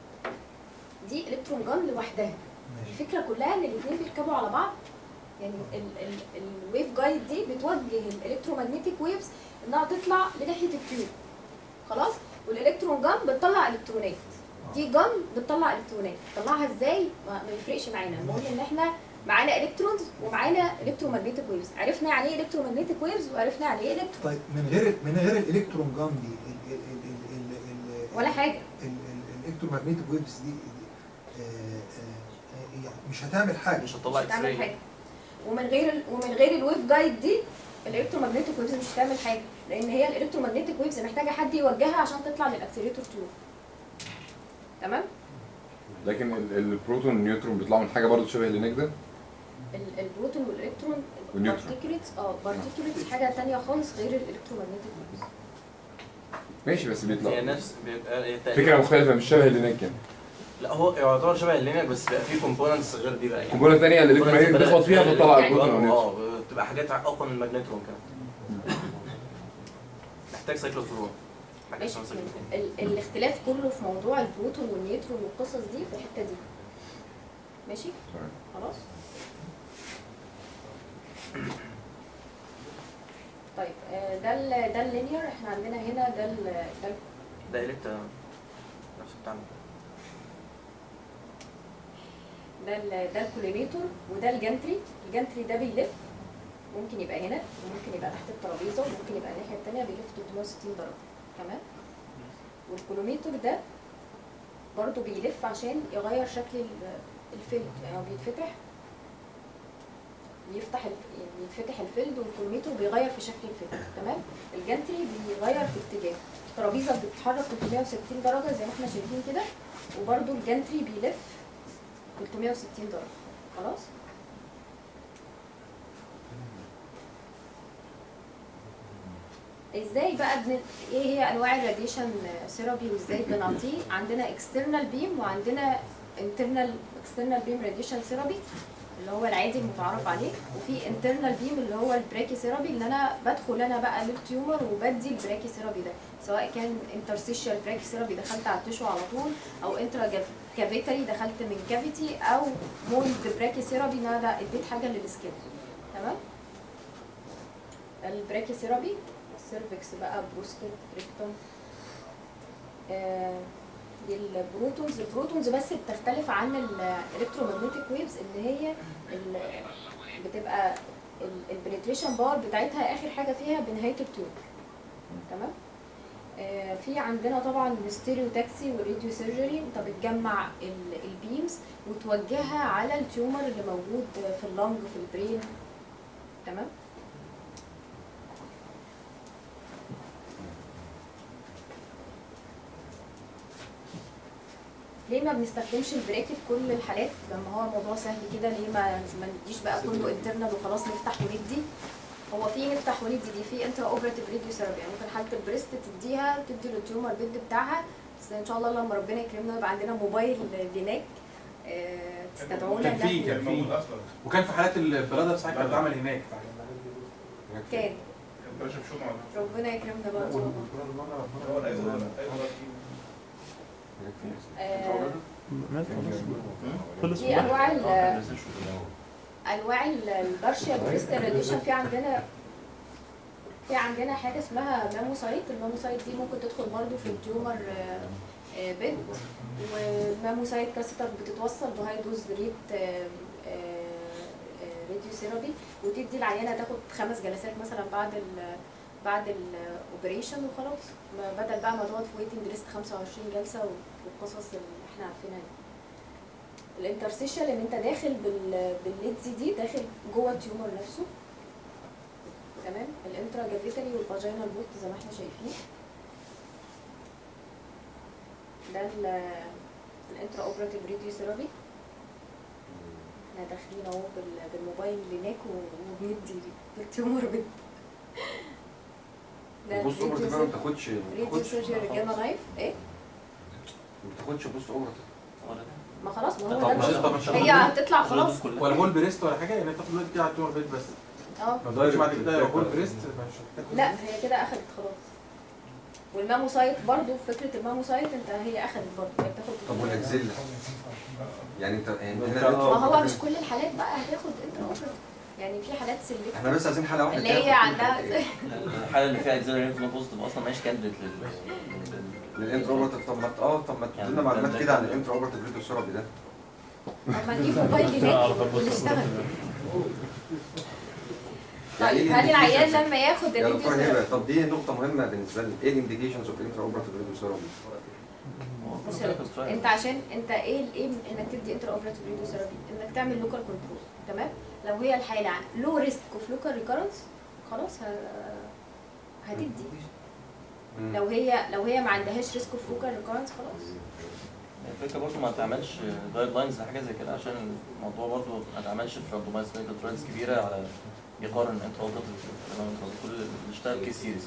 دي الكترون جان لوحدها ماشي الفكره كلها ان الاثنين بيركبوا على بعض يعني الويف جايد دي بتوجه الالكترومagnetic ويفز انها تطلع لناحيه التيوب خلاص والالكترون جان بتطلع الكترونات دي جان بتطلع الكترونات تطلعها ازاي ما ما يفرقش معانا المهم ان احنا معانا الكترونز ومعانا الكترومagnetic ويفز عرفنا يعني ايه الكترومagnetic ويفز وعرفنا يعني ايه الكترون طيب من غير من غير الالكترون جان دي ال- ال- ال- ال- ال- ولا حاجه الالكترومagnetic ويفز دي آه، آه، آه، يعني مش هتعمل حاجه مش هتطلع مش هتعمل اكس حاجه راي ومن غير ال- ومن غير الويف جايد دي الالكترومagnetic ويفز مش هتعمل حاجه لان هي الالكترومagnetic ويفز محتاجه حد يوجهها عشان تطلع للاكسلريتور تيوب تمام لكن ال- البروتون والنيوترون بيطلعوا من حاجه برضه شبه اللي هناك ده ال- البروتون والالكترون والنيوترون. البارتيكوليتس اه بارتيكوليتس حاجه تانية خالص غير الالكترومagnetic ويفز ماشي بس هي بيطلع نفس بيبقى هي فكره تقريبا مختلفه مش شبه اللي هناك يعني لا هو يعتبر شبه اللينك بس بقى فيه كومبوننتس غير دي بقى يعني القنبله الثانيه اللي components الالكترومagnetic بدأت بتخبط فيها تشتغل بتطلع يعني البروتون والنيوترون اه بتبقى حاجات اقوى من الماجنترون كمان محتاج سايكلوترون حاجه ماشي اسمها سايكلوترون ال- الاختلاف كله في موضوع البروتون والنيوترون والقصص دي في الحته دي ماشي تمام. خلاص طيب آه، ده ال ده اللينير احنا عندنا هنا ده ال ده ال ده الكتا نفس بتاعنا ده ال ده الكولينيتور وده الجنتري الجنتري ده بيلف ممكن يبقى هنا وممكن يبقى تحت الترابيزه وممكن يبقى الناحيه التانيه بيلف 360 درجه تمام والكولوميتر ده برضو بيلف عشان يغير شكل ال- الفيلد يعني هو بيتفتح يفتح ال- يعني يتفتح الفيلد والكولوميتر بيغير في شكل الفيلد تمام الجنتري بيغير في اتجاه الترابيزه بتتحرك 360 درجه زي ما احنا شايفين كده وبرضو الجنتري بيلف 360 درجه خلاص ازاي بقى بن... ايه هي انواع الراديشن ثيرابي وازاي بنعطيه عندنا اكسترنال بيم وعندنا انترنال اكسترنال بيم راديشن ثيرابي اللي هو العادي المتعارف عليه وفي انترنال بيم اللي هو البراكي ثيرابي اللي انا بدخل انا بقى للتيومر وبدي البراكي ثيرابي ده سواء كان انترسيشال براكي ثيرابي دخلت على التشو على طول او انترا كافيتري دخلت من كافيتي او مولد براكي ثيرابي ان انا اديت حاجه للسكين تمام البراكي ثيرابي السيرفكس بقى بروستات ريكتوم آه، دي البروتونز البروتونز بس بتختلف عن الالكترومagnetic ويفز ان هي ال- بتبقى البنتريشن باور بتاعتها اخر حاجه فيها بنهايه التيوب تمام آه، في عندنا طبعا الستيريو تاكسي والراديو سيرجري انت بتجمع ال- البيمز وتوجهها على التيومر اللي موجود في اللنج في البرين تمام ليه ما بنستخدمش البريكي في كل الحالات لما هو الموضوع سهل كده ليه ما ما نديش بقى كله انترنال وخلاص نفتح وندي هو في نفتح وندي دي في انترا اوبراتيف راديو ثيرابي يعني ممكن حاله البريست تديها تدي للتيومر بيد بتاعها بس ان شاء الله لما ربنا يكرمنا يبقى عندنا موبايل هناك آه، تستدعونا كان إن في إحنا- كان موجود اصلا وكان في حالات البلادر ساعتها كانت بتعمل هناك كان كان باشا بشوف مع ربنا يكرمنا بقى ان شاء الله هو الايزو الايزو آه، ماشي خلاص خلص دي انواع ال- انواع ال- البارشيال بريست راديشن في عندنا في عندنا حاجه اسمها ماموسايت الماموسايت دي ممكن تدخل برضو في التيومر بيد والماموسايت كاستر بتتوصل بهاي دوز ريت راديو ثيرابي وتدي العيانه تاخد خمس جلسات مثلا بعد ال بعد الاوبريشن وخلاص ما- بدل بقى ما تقعد في ويتنج ليست 25 جلسه والقصص اللي احنا عارفينها دي الانترسيشن ان انت داخل بال بالليدز دي داخل جوه التيومر نفسه تمام الانترا جافيتري والفاجينال بوت زي ما احنا شايفين ده ال- الانترا اوبراتيف راديو ثيرابي احنا داخلين اهو بال- بالموبايل هناك و- وبندي التيومر بد ده بص اوبرتيف بقى ما بتاخدش ما راديو بتاخدش سيرجري جاما نايف ايه ما بتاخدش بص اوبرتيف ما خلاص ما هو طب ده مش- طب مش- هي هتطلع خلاص ولا هول بريست ولا حاجه يعني انت تاخد كده على التور بيت بس اه ما تقدرش بعد كده هول بريست مش هتاخد لا هي كده اخدت خلاص والماموسايت برضو فكره الماموسايت انت هي اخدت برضو هي بتاخد طب والاكزيلا يعني انت يعني انت- هنا ما هو مش كل الحالات بقى هتاخد انت اوبر يعني في حالات سلكت احنا بس عايزين حلقه واحده اللي كده هي في كل عندها الحاجات. الحاله اللي فيها اكزيلري انفلو بوزيتيف اصلا ماهيش كانديديت لل للانترا اوبرتيف طب ما اه طب ما تدينا معلومات كده عن الانترا اوبرتيف ريديو ثيرابي ده طب ما نجيب موبايل هناك ونشتغل يعني طيب ايه هل العيان الإنديكيشنز؟ لما ياخد يا الراديو دكتور ثيرابي هبه طب دي نقطه مهمه بالنسبه لي ايه الانديكيشنز اوف انترا اوبرتيف ريديو ثيرابي بص يا دكتور، انت عشان انت ايه الايه من انك تدي انتر اوبراتيف راديو ثيرابي انك تعمل لوكال كنترول تمام لو هي الحاله لو ريسك اوف لوكال ريكورنس خلاص ه- هتدي لو هي لو هي ما عندهاش ريسك اوف لوكال ريكورنس خلاص الفكره برضه ما تعملش جايد لاينز لحاجه زي كده عشان الموضوع برضه ما تعملش في راندومايز كلينيكال ترايلز كبيره على يقارن انت كل اللي اشتغل كيس سيريز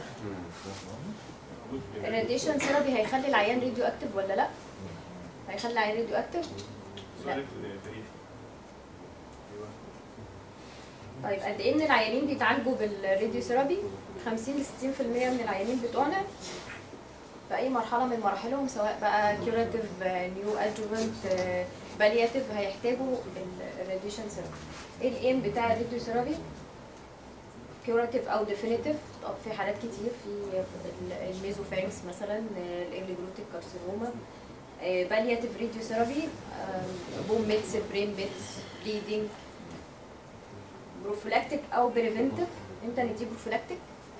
الراديشن ثيرابي هيخلي العيان راديو اكتف ولا لا هيخلي العيان راديو اكتف لا طيب قد ايه من العيانين بيتعالجوا بالراديو ثيرابي 50 ل 60% من العيانين بتوعنا في اي مرحله من مراحلهم سواء بقى كيوراتيف نيو ادجوفنت بالياتيف هيحتاجوا الراديشن ثيرابي ايه الايم بتاع الراديو ثيرابي كيوراتيف او ديفينيتيف طب في حالات كتير في ال- الميزوفارينكس مثلا الاميجروتيك كارسينوما بالياتيف راديو ثيرابي بوم ميتس برين ميتس بليدنج بروفلاكتيك او بريفنتيف امتى ندي بروفلاكتيك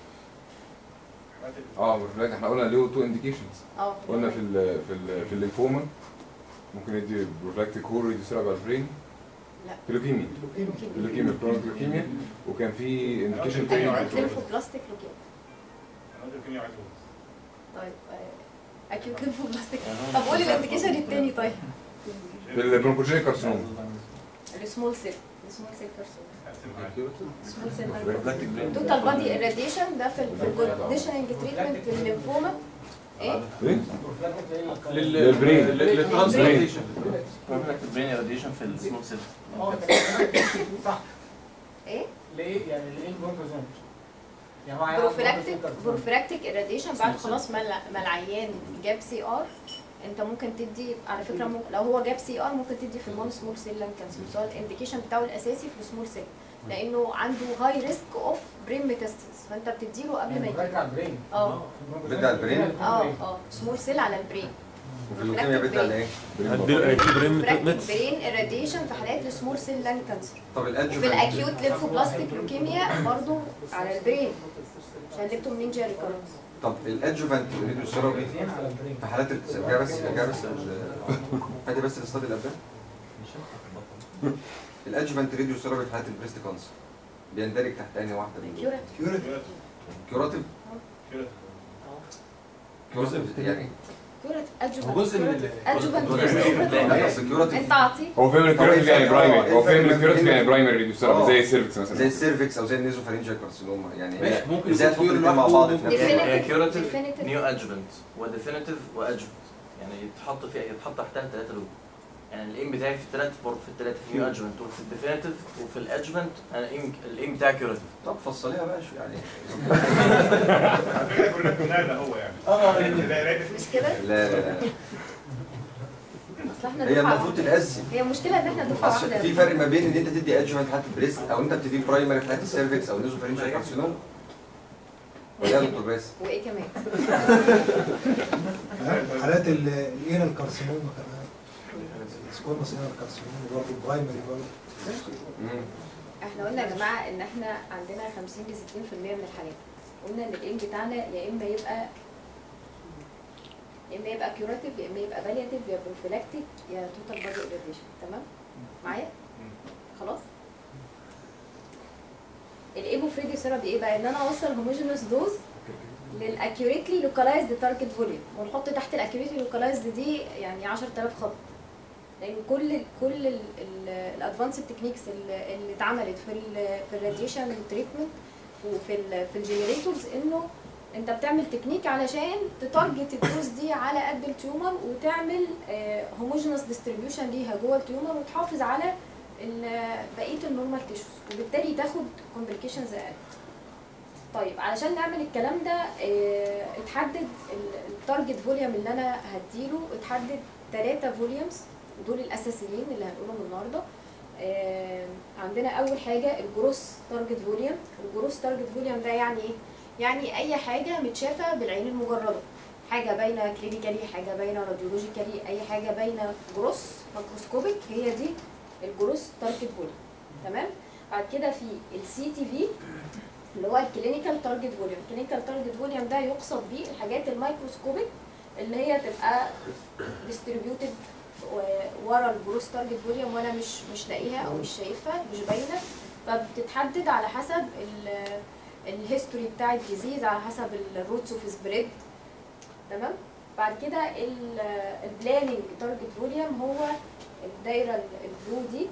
اه بروفلاك احنا قلنا له تو انديكيشنز اه قلنا في ال في ال في الليمفوما ممكن ندي بروفلاكتيك هور ريديو سيرابال برين لا. في اللوكيميا في اللوكيميا كرونيك لوكيميا وكان في انديكيشن تاني ايوه في ليمفوبلاستيك لوكيميا طيب اكيوت ليمفوبلاستيك طب قولي الانديكيشن التاني طيب في البرونكوجينيك كارسينوما السمول سيل السمول سيل كارسينوما سمول سيل بروفلاكتيك برين توتال بادي الراديشن ده في الكونديشننج تريتمنت للليمفوما ايه ايه؟ لل- للبرين. لل- للترانسبلانتيشن بروفلاكتيك برين راديشن في السمول سيل صح ايه ليه يعني ليه البرونكوزوم يعني هو عيان بروفلاكتيك عنده بروفلاكتيك irradiation بعد خلاص ما الع- ما العيان جاب سي ار انت ممكن تدي على فكره ممكن لو هو جاب سي ار ممكن تدي في النون سمول سيل لان كانسر بس هو الانديكيشن بتاعه الاساسي في السمول سيل لانه عنده هاي ريسك اوف برين ميتاستاسيس فانت بتديله قبل ما يجي بيرجع البرين اه بيدي على البرين اه اه سمول سيل على البرين وفي اللوكيميا بيدي على ايه؟ هديله هيديله برين براكتيك ميتس برين irradiation في حالات السمول سيل لان كانسر طب وفي الادجوفنت الاكيوت ليمفوبلاستيك لوكيميا برضه على البرين عشان ليبتومنينجيا ريكورنس طب الادجوفنت راديو ثيرابي على البرين في حالات ال- ارجع بس ارجع بس ال- هاتي بس الاستاد اللي قبلها الادجوفنت راديو ثيرابي في حالات البريست كانسر بيندرج تحت انهي واحده من دول؟ كيورات كيوراتيف جزء يعني كيورات ادجوفنت هو جزء من ال- ادجوفنت لا، بس الكيوراتيف انت عاطي هو فاهم الكيوراتيف يعني برايمري هو فاهم آه، الكيوراتيف يعني برايمري ريديوسيرابل آه. زي السيرفكس زي مثلا السيرفكس او زي النيزوفارينجيال كارسينوما يعني ماشي، ممكن ازاي يكون تحط كيور الاثنين مع بعض لوحده في نفس Definitive. هي كيوراتيف Definitive. نيو ادجفنت وديفينيتيف وادجفنت يعني يتحط فيها يتحط تحتها الثلاثه دول يعني الايم بتاعي في الثلاث برضه في الثلاثه في نيو ادجفنت وفي الديفينيتيف وفي الادجفنت انا الايم الايم بتاعي كيوراتيف طب فصليها بقى شو يعني كلنا كنا ده هو يعني اه مش كده لا لا لا اصل احنا هي دفعه المفروض واحده تتقسم هي مشكله ان احنا دفعه اصل واحده في فرق ما بين ان انت تدي ادجوفنت في حاله البريست او انت بتدي برايمري في حاله السيرفكس او النيزوفارينجيال كارسينوما ولا يا دكتور باسم وايه كمان حالات ال- الانال كارسينوما كمان سكوماس انال كارسينوما برضه برايمري برضه مم. احنا قلنا يا جماعه ان احنا عندنا 50 ل 60% من الحالات قلنا ان الايم بتاعنا يا اما يبقى يا اما يبقى كيوراتيف يا اما يبقى بالياتيف يا بروفيلاكتيك يا توتال بادي اوريديشن تمام معايا خلاص الايبوفريدي ثيرابي ايه بقى ان انا اوصل هوموجينوس دوز للاكيوريتلي لوكالايزد تارجت فوليوم ونحط تحت الاكيوريتلي لوكالايزد دي يعني 10000 خط لان كل كل الادفانس تكنيكس اللي اللي اتعملت في ال في الراديشن تريتمنت وفي ال في الجنريتورز انه انت بتعمل تكنيك علشان تتارجت الدوز دي على قد التيومر وتعمل هوموجينوس ديستريبيوشن ليها جوه التيومر وتحافظ على ال- بقيه النورمال تيشوز وبالتالي تاخد كومبليكيشنز اقل طيب علشان نعمل الكلام ده اه، اتحدد ال- التارجت فوليوم اللي انا هديله اتحدد ثلاثة فوليومز ودول الاساسيين اللي هنقولهم النهارده آه، عندنا اول حاجه الجروس تارجت فوليوم الجروس تارجت فوليوم ده يعني ايه يعني اي حاجه متشافه بالعين المجرده حاجه باينه كلينيكالي حاجه باينه راديولوجيكالي اي حاجه باينه جروس ماكروسكوبيك هي دي الجروس تارجت فوليوم تمام بعد كده في السي تي في اللي هو الكلينيكال تارجت فوليوم الكلينيكال تارجت فوليوم ده يقصد بيه الحاجات الميكروسكوبيك اللي هي تبقى ديستريبيوتد ورا الجروس تارجت فوليوم وانا مش مش لاقيها او مش شايفها مش باينه فبتتحدد على حسب الهيستوري بتاع الديزيز على حسب الروتس اوف سبريد تمام بعد كده البلاننج تارجت فوليوم هو الدايره البلو دي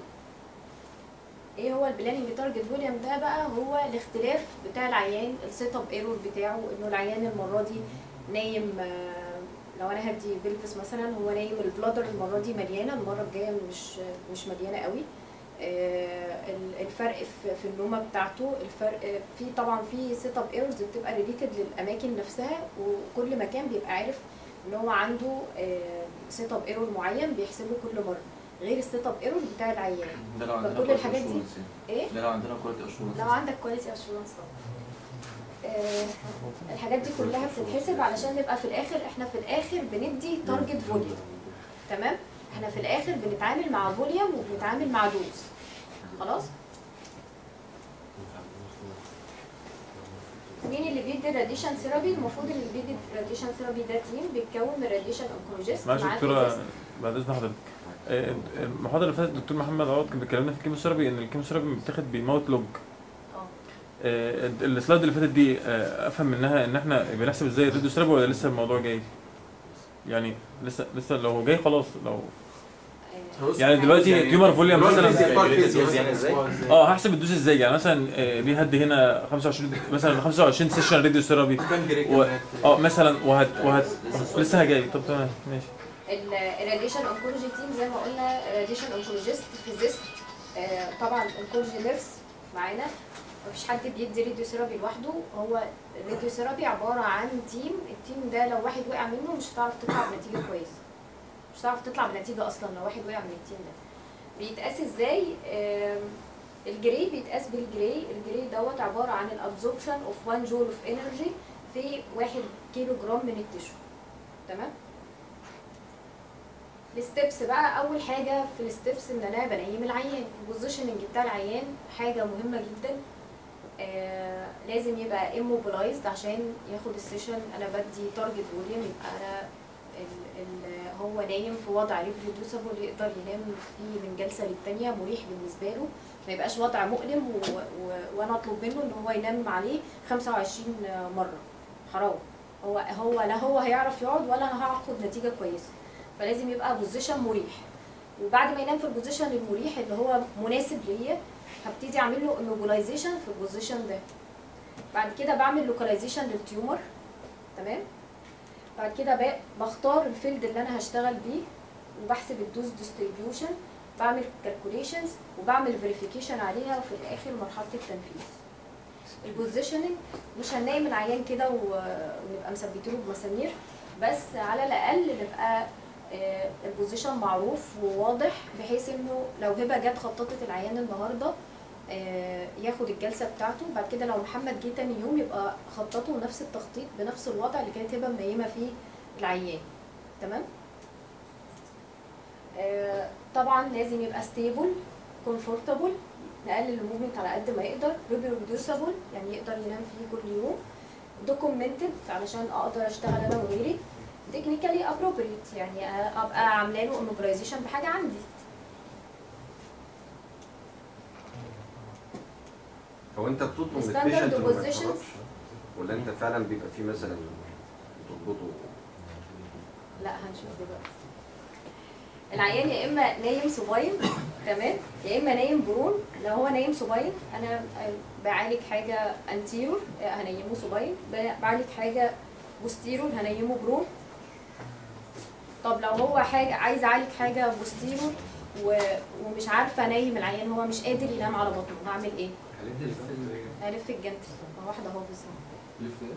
ايه هو البلاننج تارجت فوليوم ده بقى هو الاختلاف بتاع العيان السيت اب ايرور بتاعه انه العيان المره دي نايم آه، لو انا هدي بلفس مثلا هو نايم البلادر المره دي مليانه المره الجايه مش مش مليانه قوي آه، ال- الفرق في في النومه بتاعته الفرق آه، في طبعا في سيت اب ايرورز بتبقى ريليتد للاماكن نفسها وكل مكان بيبقى عارف ان هو عنده سيت اب ايرور معين بيحسبه كل مره غير السيت اب ايرور بتاع العيان ده لو عندنا فكل quality الحاجات دي- assurance يعني. ايه ده لو عندنا كواليتي اشورنس لو عندك كواليتي اشورنس آه الحاجات دي كلها بتتحسب علشان نبقى في الاخر احنا في الاخر بندي تارجت فوليوم تمام احنا في الاخر بنتعامل مع فوليوم وبنتعامل مع دوز خلاص مين اللي بيدي الراديشن ثيرابي المفروض اللي بيدي الراديشن ثيرابي ده تيم بيتكون من راديشن اونكولوجيست معلش معاه دكتورة physicist. بعد اذن حضرتك آه، المحاضرة اللي فاتت الدكتور محمد عوض كان بيكلمنا في الكيموثيرابي ان الكيموثيرابي بيتاخد بيموت لوج اه آه، السلايد اللي فاتت دي آه، افهم منها ان احنا بنحسب ازاي الريديو ثيرابي ولا لسه الموضوع جاي؟ يعني لسه لسه لو هو جاي خلاص لو آه، يعني دلوقتي تيومر فوليوم مثلا يعني ازاي؟ اه هحسب الدوز ازاي يعني مثلا آه، ليه هدي هنا 25 مثلا 25 سيشن راديو ثيرابي و... اه مثلا وهت وهت لسه جاي طب تمام ماشي الراديشن اونكولوجي تيم زي ما قلنا راديشن اونكولوجيست فيزيست طبعا اونكولوجي نيرس معانا مفيش حد بيدي راديو ثيرابي لوحده هو الراديو ثيرابي عباره عن تيم التيم ده لو واحد وقع منه مش هتعرف تطلع بنتيجه كويسه مش هتعرف تطلع بنتيجه اصلا لو واحد وقع من التيم ده بيتقاس ازاي آم، الجري بيتقاس بالجري الجري دوت عباره عن الابزوربشن اوف 1 جول اوف انرجي في 1 كيلو جرام من التشو تمام الستبس بقى اول حاجه في الستبس ان انا بنيم العيان البوزيشننج بتاع العيان حاجه مهمه جدا آه لازم يبقى immobilized عشان ياخد السيشن انا بدي تارجت فوليوم يبقى انا ال ال هو نايم في وضع ريبروديوسبل يقدر ينام فيه من جلسه للتانيه مريح بالنسبه له ما يبقاش وضع مؤلم و و وانا اطلب منه ان هو ينام عليه 25 مره حرام هو هو لا هو هيعرف يقعد ولا انا هاخد نتيجه كويسه فلازم يبقى بوزيشن مريح وبعد ما ينام في البوزيشن المريح اللي هو مناسب ليا هبتدي اعمل له immobilization في البوزيشن ده بعد كده بعمل لوكاليزيشن للتيومر تمام بعد كده ب- بختار الفيلد اللي انا هشتغل بيه وبحسب الدوز ديستريبيوشن بعمل كالكوليشنز وبعمل فيريفيكيشن عليها وفي الاخر مرحله التنفيذ البوزيشننج مش هننام العيان كده و- ونبقى مثبتينه بمسامير بس على الاقل نبقى آه، البوزيشن معروف وواضح بحيث انه لو هبه جت خططت العيان النهارده آه، ياخد الجلسه بتاعته بعد كده لو محمد جه تاني يوم يبقى خططه نفس التخطيط بنفس الوضع اللي كانت هبه منيمه فيه العيان تمام آه، طبعا لازم يبقى ستيبل كومفورتابل نقلل الموفمنت على قد ما يقدر ريبروديوسبل يعني يقدر ينام فيه كل يوم دوكيومنتد علشان اقدر اشتغل انا وغيري تكنيكالي ابروبريت يعني ابقى عامله له immobilization بحاجه عندي هو انت بتطلب من Standard البيشنت انه ما positions. يتحركش ولا انت فعلا بيبقى في مثلا بتظبطه لا هنشوف دلوقتي العيان يا اما نايم صباين تمام يا اما نايم برون لو هو نايم صباين انا بعالج حاجه انتيرور هنيمه صباين بعالج حاجه بوستيرور هنيمه برون طب لو هو حاجه عايز اعالج حاجه بوستيرور و... ومش عارفه انيم العيان هو مش قادر ينام على بطنه هعمل ايه؟ هلف الجنتل ما واحده اهو بالظبط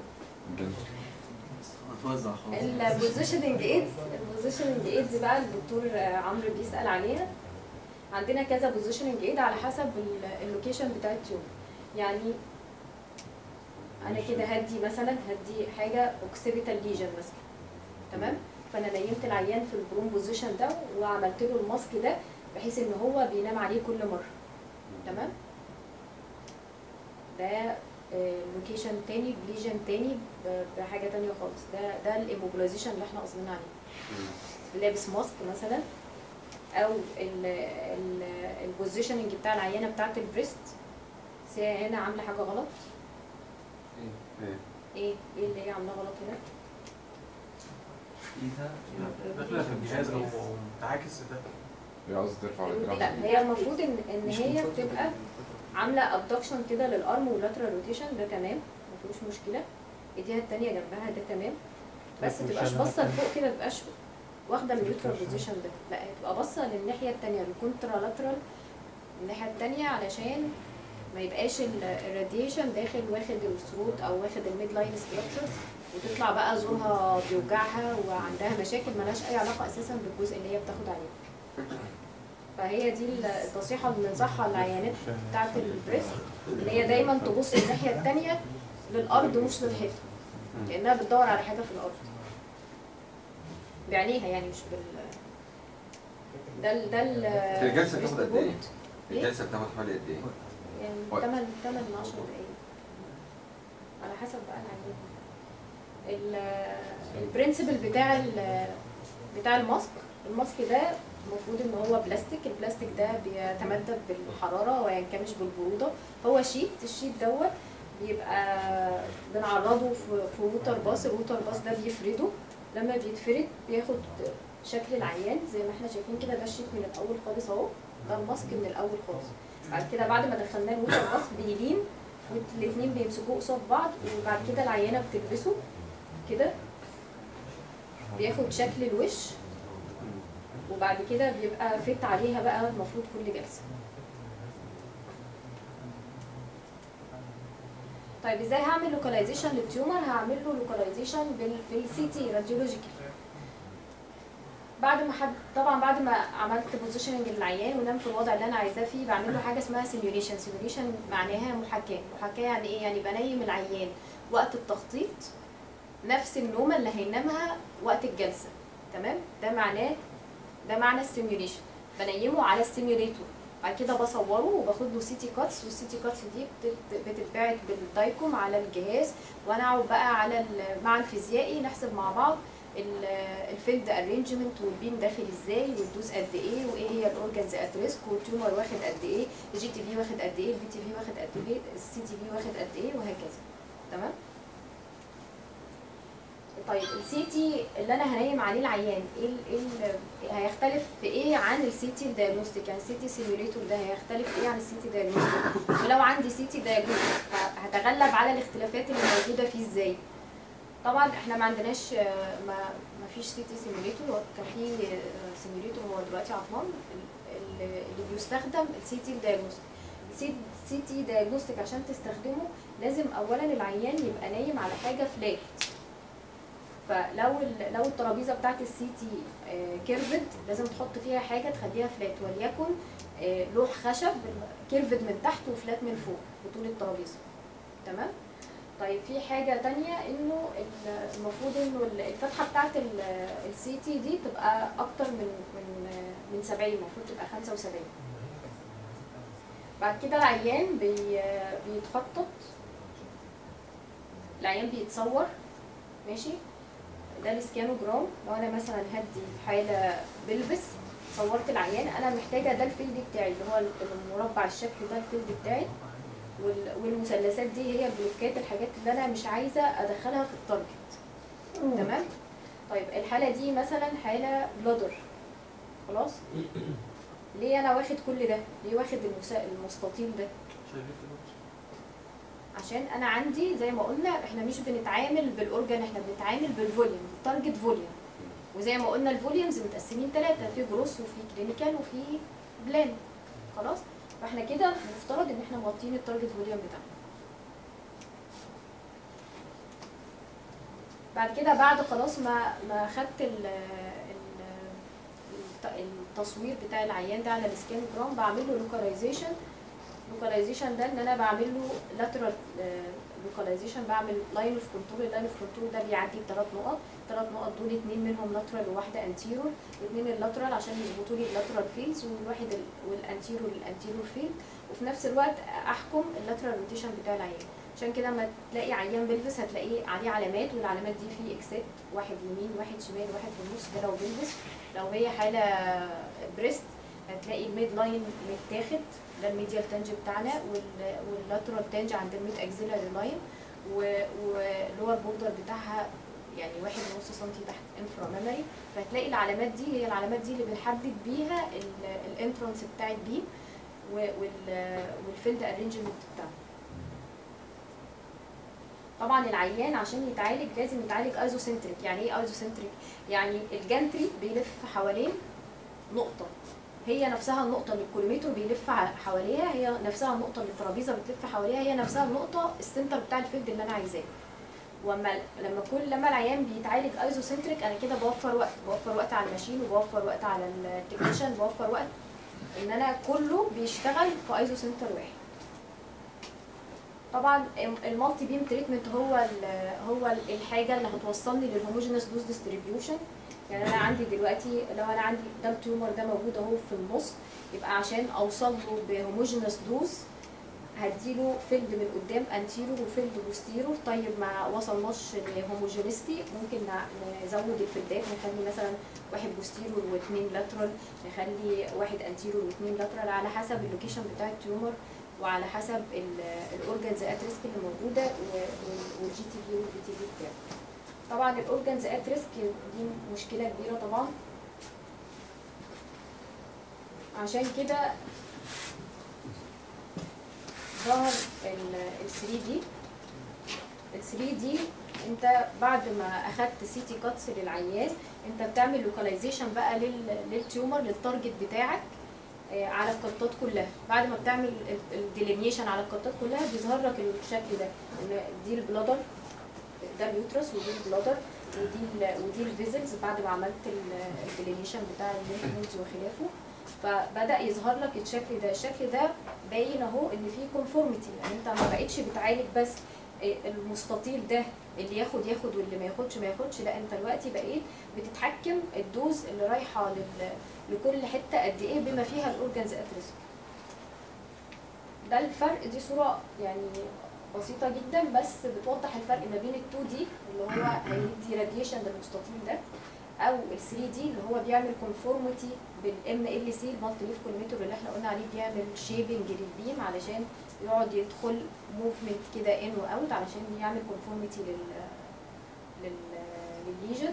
هتوزع خلاص البوزيشننج ايدز البوزيشننج ايدز بقى الدكتور عمرو بيسال عليها عندنا كذا بوزيشننج ايد على حسب ال- اللوكيشن بتاع التيوب يعني انا كده هدي مثلا هدي حاجه اوكسيبيتال ليجن مثلا تمام فانا نيمت العيان في البروم بوزيشن ده وعملت له الماسك ده بحيث ان هو بينام عليه كل مره تمام ده لوكيشن تاني بليجن تاني ب- بحاجه تانية خالص ده ده الايموبلايزيشن اللي احنا قصدنا عليه لابس ماسك مثلا او البوزيشننج بتاع العيانه بتاعت البريست بس هي هنا عامله حاجه غلط ايه ايه ايه اللي هي عاملاه غلط هنا داخله في الجهاز او متعاكس ده هي قصدي ترفع الجراح لا هي المفروض ان ان هي بتبقى عامله ابدكشن كده للارم ولاترال روتيشن ده تمام ما فيهوش مشكله ايديها التانية جنبها ده تمام بس مش تبقاش أنا باصه لفوق كده تبقاش واخده النيوترال بوزيشن ده لا هي تبقى باصه للناحيه التانية الكونترا لاترال الناحيه التانية علشان ما يبقاش الراديشن داخل واخد الثروت او واخد الميد لاين ستراكشر وتطلع بقى زورها بيوجعها وعندها مشاكل ملهاش اي علاقه اساسا بالجزء اللي هي بتاخد عليه فهي دي النصيحه اللي بننصحها للعيانات بتاعت البريست ان هي دايما تبص الناحيه التانية للارض مش للحيط كانها بتدور على حاجه في الارض بعينيها يعني مش بال ده ال ده ال الجلسه بتاخد قد ايه؟ إيه؟ الجلسه بتاخد حوالي قد ايه؟ يعني وقت. 8 8 ل 10 دقايق على حسب بقى العيان ال- البرنسبل بتاع ال- بتاع الماسك الماسك ده المفروض ان هو بلاستيك البلاستيك ده بيتمدد بالحراره وينكمش بالبروده هو شيت الشيت دوت بيبقى بنعرضه في في ووتر باص الووتر باص ده بيفرده لما بيتفرد بياخد شكل العيان زي ما احنا شايفين كده ده الشيت من الاول خالص اهو ده الماسك من الاول خالص بعد كده بعد ما دخلناه الووتر باص بيلين والاثنين بيمسكوه قصاد بعض وبعد كده العيانه بتلبسه كده بياخد شكل الوش وبعد كده بيبقى فت عليها بقى المفروض كل جلسه طيب ازاي هعمل لوكاليزيشن للتيومر هعمل له لوكاليزيشن بالسي تي راديولوجيكال بعد ما حد طبعا بعد ما عملت بوزيشننج للعيان ونام في الوضع اللي انا عايزاه فيه بعمل له حاجه اسمها سيميوليشن سيميوليشن معناها محاكاه محاكاه يعني ايه يعني بنيم العيان وقت التخطيط نفس النومه اللي هينامها وقت الجلسه تمام ده معناه ده معنى السيميوليشن بنيمه على السيميوليتور بعد كده بصوره وباخد له سيتي كاتس والسيتي كاتس دي بتت- بتتبعت بالدايكوم على الجهاز وانا اقعد بقى على ال- مع الفيزيائي نحسب مع بعض ال- الفيلد ارينجمنت والبين داخل ازاي والدوز قد ايه وايه هي الاورجنز ات ريسك والتيومر واخد قد ايه الجي تي في واخد قد ايه البي تي في واخد قد ايه السي تي في واخد قد ايه وهكذا تمام طيب السي تي اللي انا هنيم عليه العيان ايه ال- ايه ال- هيختلف في ايه عن السي تي الدايجنوستيك يعني السي تي سيميوليتور ده هيختلف في ايه عن السي تي دايجنوستيك ولو عندي سي تي دايجنوستيك هتغلب على الاختلافات اللي موجوده فيه ازاي طبعا احنا ما عندناش آه، ما ما فيش سي تي سيميوليتور كان في سيميوليتور هو دلوقتي عطلان ال- ال- اللي بيستخدم السي تي دايجنوستيك السي تي دايجنوستيك عشان تستخدمه لازم اولا العيان يبقى نايم على حاجه فلات فلو ال- لو الترابيزه بتاعت السي تي كيرفد لازم تحط فيها حاجه تخليها فلات وليكن آه، لوح خشب كيرفد من تحت وفلات من فوق بطول الترابيزه تمام طيب في حاجه تانية انه ال- المفروض انه ال- الفتحه بتاعت السي تي دي تبقى اكتر من من آه، من 70 المفروض تبقى 75 بعد كده العيان بي بيتخطط العيان بيتصور ماشي ده السكانوجرام لو انا مثلا هدي في حاله بلبس صورت العيان انا محتاجه ده الفيلد بتاعي اللي هو المربع الشكل ده الفيلد بتاعي وال- والمثلثات دي هي البلوكات الحاجات اللي انا مش عايزه ادخلها في التارجت تمام طيب الحاله دي مثلا حاله بلادر خلاص ليه انا واخد كل ده ليه واخد المسا- المستطيل ده عشان انا عندي زي ما قلنا احنا مش بنتعامل بالاورجان احنا بنتعامل بالفوليوم التارجت فوليوم وزي ما قلنا الفوليومز متقسمين ثلاثه في جروس وفي كلينيكال وفي بلان خلاص فاحنا كده مفترض ان احنا مغطيين التارجت فوليوم بتاعنا بعد كده بعد خلاص ما ما خدت ال ال- الت- التصوير بتاع العيان ده على السكان جرام بعمل له لوكاليزيشن لوكاليزيشن ده ان انا بعمل له لاترال لوكاليزيشن بعمل لاين اوف كنترول اللاين اوف كنترول ده بيعدي بثلاث نقط ثلاث نقط دول اتنين منهم لاترال وواحده انتيرور واثنين اللاترال عشان يظبطوا لي اللاترال فيلز والواحد ال- والانتيرور الانتيرور فيلد وفي نفس الوقت احكم اللاترال روتيشن بتاع العيان عشان كده لما تلاقي عيان بيلبس هتلاقيه عليه علامات والعلامات دي في اكسات واحد يمين واحد شمال واحد في النص ده لو بيلبس لو هي حاله بريست هتلاقي الميد لاين متاخد ده الميديال تانج بتاعنا وال- واللاترال تانج عند الميد اكزيلاري لاين واللور بوردر بتاعها يعني واحد ونص سنتي تحت انفرا ميموري فهتلاقي العلامات دي هي العلامات دي اللي بنحدد بيها الانترنس بتاع البيم والفيلد ارينجمنت بتاعه طبعا العيان عشان يتعالج لازم يتعالج ايزوسنتريك يعني ايه ايزوسنتريك يعني الجنتري بيلف حوالين نقطه هي نفسها النقطة اللي الكولوميتر بيلف ع- حواليها هي نفسها النقطة اللي الترابيزة بتلف حواليها هي نفسها النقطة السنتر بتاع الفيلد اللي أنا عايزاه. وأما لما كل لما العيان بيتعالج ايزوسنتريك أنا كده بوفر وقت، بوفر وقت على الماشين وبوفر وقت على التكنيشن بوفر وقت إن أنا كله بيشتغل في ايزوسنتر واحد. طبعا المالتي بيم تريتمنت هو ال هو ال- الحاجه اللي هتوصلني للهوموجينس دوز ديستريبيوشن يعني انا عندي دلوقتي لو انا عندي ده التيومر ده موجود اهو في النص يبقى عشان اوصل له بهوموجينس دوز هديله فيلد من قدام انتيرور وفيلد بوستيرور طيب ما وصلناش لهوموجينستي ممكن ن- نزود الفيلدات نخلي مثلا واحد بوستيرور واثنين لاترال نخلي واحد انتيرور واثنين لاترال على حسب اللوكيشن بتاع التيومر وعلى حسب الاورجنز ات ريسك اللي موجوده والجي تي في والبي تي في بتاعه طبعا الاورجنز ات ريسك دي مشكله كبيره طبعا عشان كده ظهر ال 3 دي ال 3 دي انت بعد ما اخدت سي تي كاتس للعيان انت بتعمل لوكاليزيشن بقى لل- للتيومر للتارجت بتاعك آه، على القطات كلها بعد ما بتعمل الديلينيشن على القطات كلها بيظهر لك الشكل ده ان دي البلادر ده اليوترس ودي البلادر ودي ال ودي الفيزلز بعد ما عملت الديلينيشن بتاع الليمف نودز وخلافه فبدا يظهر لك الشكل ده الشكل ده باين اهو ان فيه كونفورميتي يعني انت ما بقتش بتعالج بس المستطيل ده اللي ياخد ياخد واللي ما ياخدش ما ياخدش لا انت دلوقتي بقيت بتتحكم الدوز اللي رايحه لل... لكل حته قد ايه بما فيها الاورجنز اتريس ده الفرق دي صوره يعني بسيطه جدا بس بتوضح الفرق ما بين ال 2 دي اللي هو هيدي راديشن للمستطيل ده او ال 3 دي اللي هو بيعمل كونفورميتي بالام ال سي المالتي ليف كوليمتر اللي احنا قلنا عليه بيعمل شيبنج للبيم علشان يقعد يدخل موفمنت كده ان واوت علشان يعمل كونفورميتي لل لل للليجن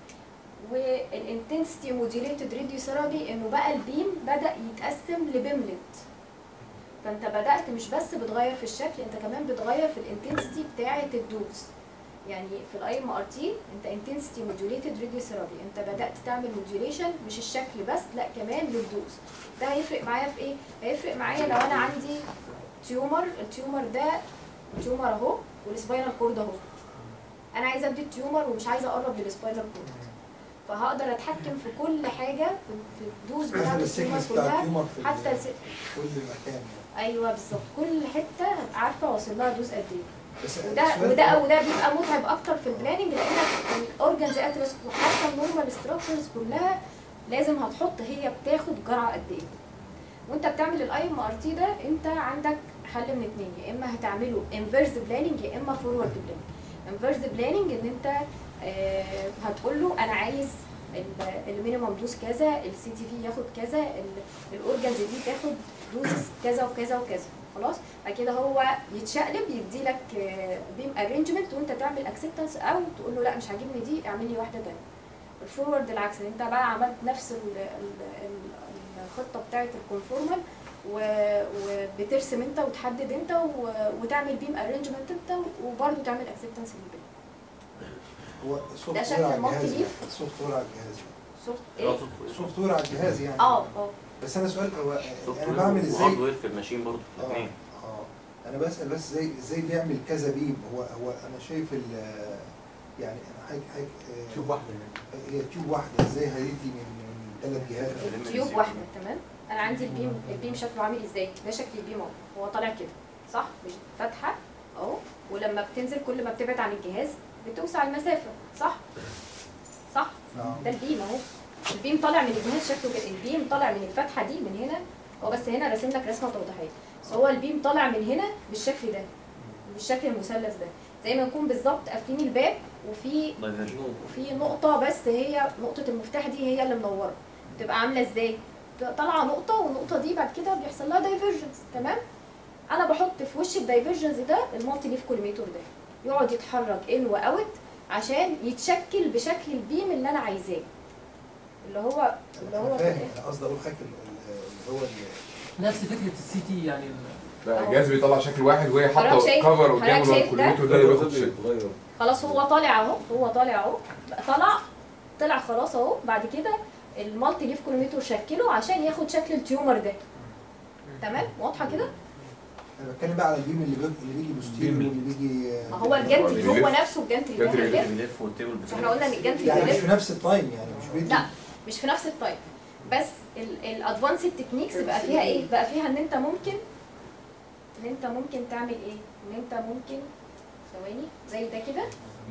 والانتنسيتي موديوليتد راديو ثيرابي انه بقى البيم بدا يتقسم لبيملت فانت بدات مش بس بتغير في الشكل انت كمان بتغير في الانتنسيتي بتاعه الدوز يعني في الاي ام ار تي انت انتنسيتي موديوليتد راديو ثيرابي انت بدات تعمل موديوليشن مش الشكل بس لا كمان للدوز ده هيفرق معايا في ايه هيفرق معايا لو انا عندي تيومر التيومر ده تيومر اهو والسباينال كورد اهو انا عايزه ادي التيومر ومش عايزه اقرب للسباينال كورد فهقدر اتحكم في كل حاجه في في الدوز بتاعت حسب التيومر السيكنس بتاع كلها التيومر في حتى ال- الس- كل مكان يعني ايوه بالظبط كل حته هبقى عارفه واصل لها دوز قد ايه بس وده السؤال وده وده بيبقى متعب اكتر في البلاننج لانك الاورجنز اترس وحتى النورمال ستراكشرز كلها لازم هتحط هي بتاخد جرعه قد ايه وانت بتعمل الاي ام ار تي ده انت عندك حل من اتنين يا اما هتعمله انفيرس بلاننج يا اما فورورد بلاننج انفيرس بلاننج ان انت آه هتقول له انا عايز المينيمم دوز كذا السي تي في ياخد كذا الاورجنز دي تاخد دوز كذا وكذا وكذا خلاص بعد كده هو يتشقلب يدي لك بيم ارينجمنت وانت تعمل اكسبتنس او تقول له لا مش عاجبني دي اعمل لي واحده تانيه الفورورد العكس ان انت بقى عملت نفس ال- ال- ال- الخطه بتاعه الكونفورمال و- وبترسم انت وتحدد انت و- وتعمل بيم ارينجمنت انت وبرده تعمل اكسبتنس للبيم هو سوفت ده شكل وير على المالتي الجهاز ليف. يعني. سوفت وير على الجهاز سوفت ايه سوفت وير على الجهاز يعني اه اه بس انا سؤال هو سوفت انا وير بعمل ازاي وهاردوير في الماشين برضه اه الاثنين اه انا بسال بس ازاي ازاي بيعمل كذا بيم هو هو انا شايف ال يعني انا حاجه حاجه تشوف واحده يعني هي تيوب واحده ازاي هيدي من من ثلاث جهات التيوب واحده تمام انا عندي البيم البيم شكله عامل ازاي ده شكل البيم اهو هو طالع كده صح مش فاتحه اهو ولما بتنزل كل ما بتبعد عن الجهاز بتوسع المسافه صح صح اه ده البيم اهو البيم طالع من الجهاز شكله كده البيم طالع من الفتحه دي من هنا هو بس هنا راسم لك رسمه توضيحيه بس هو البيم طالع من هنا بالشكل ده بالشكل المثلث ده زي ما يكون بالظبط قافلين الباب وفي وفي نقطة بس هي نقطة المفتاح دي هي اللي منورة بتبقى عاملة ازاي؟ بتبقى طالعة نقطة والنقطة دي بعد كده بيحصل لها دايفرجنس تمام؟ أنا بحط في وش الدايفرجنس ده المالتي ليف كوليميتور ده يقعد يتحرك ان واوت عشان يتشكل بشكل البيم اللي أنا عايزاه اللي هو اللي انا هو فاهم انا قصدي اقول حاجه اللي هو ال- نفس فكره السي تي يعني لا الجهاز بيطلع شكل واحد وهي حاطه حضرتك شايف- كفر قدامه حضرتك اللي هو شايف ده؟ الكوليميتور ده اللي بياخد شكل خلاص هو طالع اهو هو طالع اهو طلع طلع خلاص اهو بعد كده المالتي ليف كولوميتر شكله عشان ياخد شكل التيومر ده تمام واضحه كده انا بتكلم بقى على البيم اللي بيجي اللي بيجي بوستيريور واللي بيجي ما هو الجنتري هو هو بيلف. نفسه الجنتري ده الجنتري هيلف بيلف والتيبل مش احنا قلنا ان الجنتري يعني مش بيلف في نفس التايم يعني مش بيدي لا مش في نفس التايم بس الادفانسد تكنيكس بقى فيها ايه بقى فيها ان انت ممكن ان انت ممكن تعمل ايه ان انت ممكن ثواني زي ده كده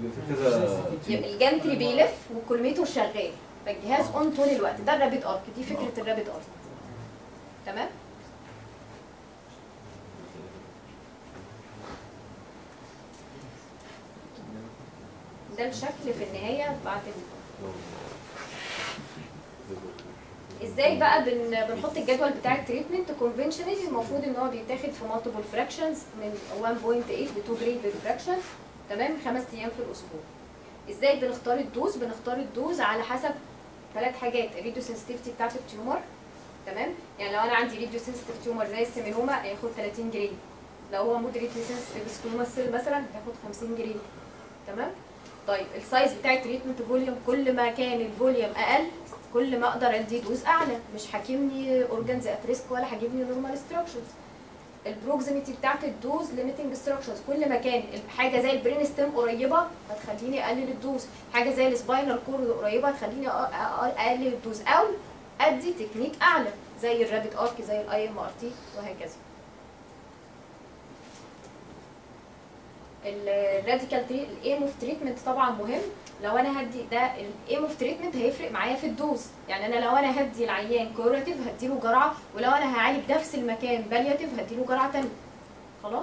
يبقى الجنتري بيلف والكولميتور شغال فالجهاز اون طول الوقت ده الرابيد ارك دي فكره الرابيد ارك تمام ده الشكل في النهايه بعد ال... ازاي بقى بن... بنحط الجدول بتاع التريتمنت كونفنشنالي المفروض ان هو بيتاخد في مالتيبل فراكشنز من 1.8 ل 2 جريد فراكشن تمام خمس ايام في الاسبوع ازاي بنختار الدوز بنختار الدوز على حسب ثلاث حاجات الريديو سنسيتيفيتي بتاعت التيومر تمام يعني لو انا عندي ريديو سنسيتيف تيومر زي السيمينوما هياخد 30 جريد لو هو مودريتلي سنسيتيف سكلوما سيل مثلا هياخد 50 جريد تمام طيب السايز بتاع التريتمنت فوليوم كل ما كان الفوليوم اقل كل ما اقدر ادي دوز اعلى مش حاكمني اورجانز ات ريسك ولا حاكمني نورمال ستراكشرز البروكسيميتي بتاعت الدوز ليميتنج ستراكشرز كل ما كان حاجه زي البرين ستيم قريبه هتخليني اقلل الدوز حاجه زي السباينال كورد قريبه هتخليني أ- أ- اقلل الدوز او ادي تكنيك اعلى زي الرابid ارك زي الاي ام ار تي وهكذا الراديكال الايم اوف تريتمنت طبعا مهم لو انا هدي ده الايم اوف تريتمنت هيفرق معايا في الدوز يعني انا لو انا هدي العيان كوراتيف هديله جرعه ولو انا هعالج نفس المكان بالياتيف هديله جرعه تانية خلاص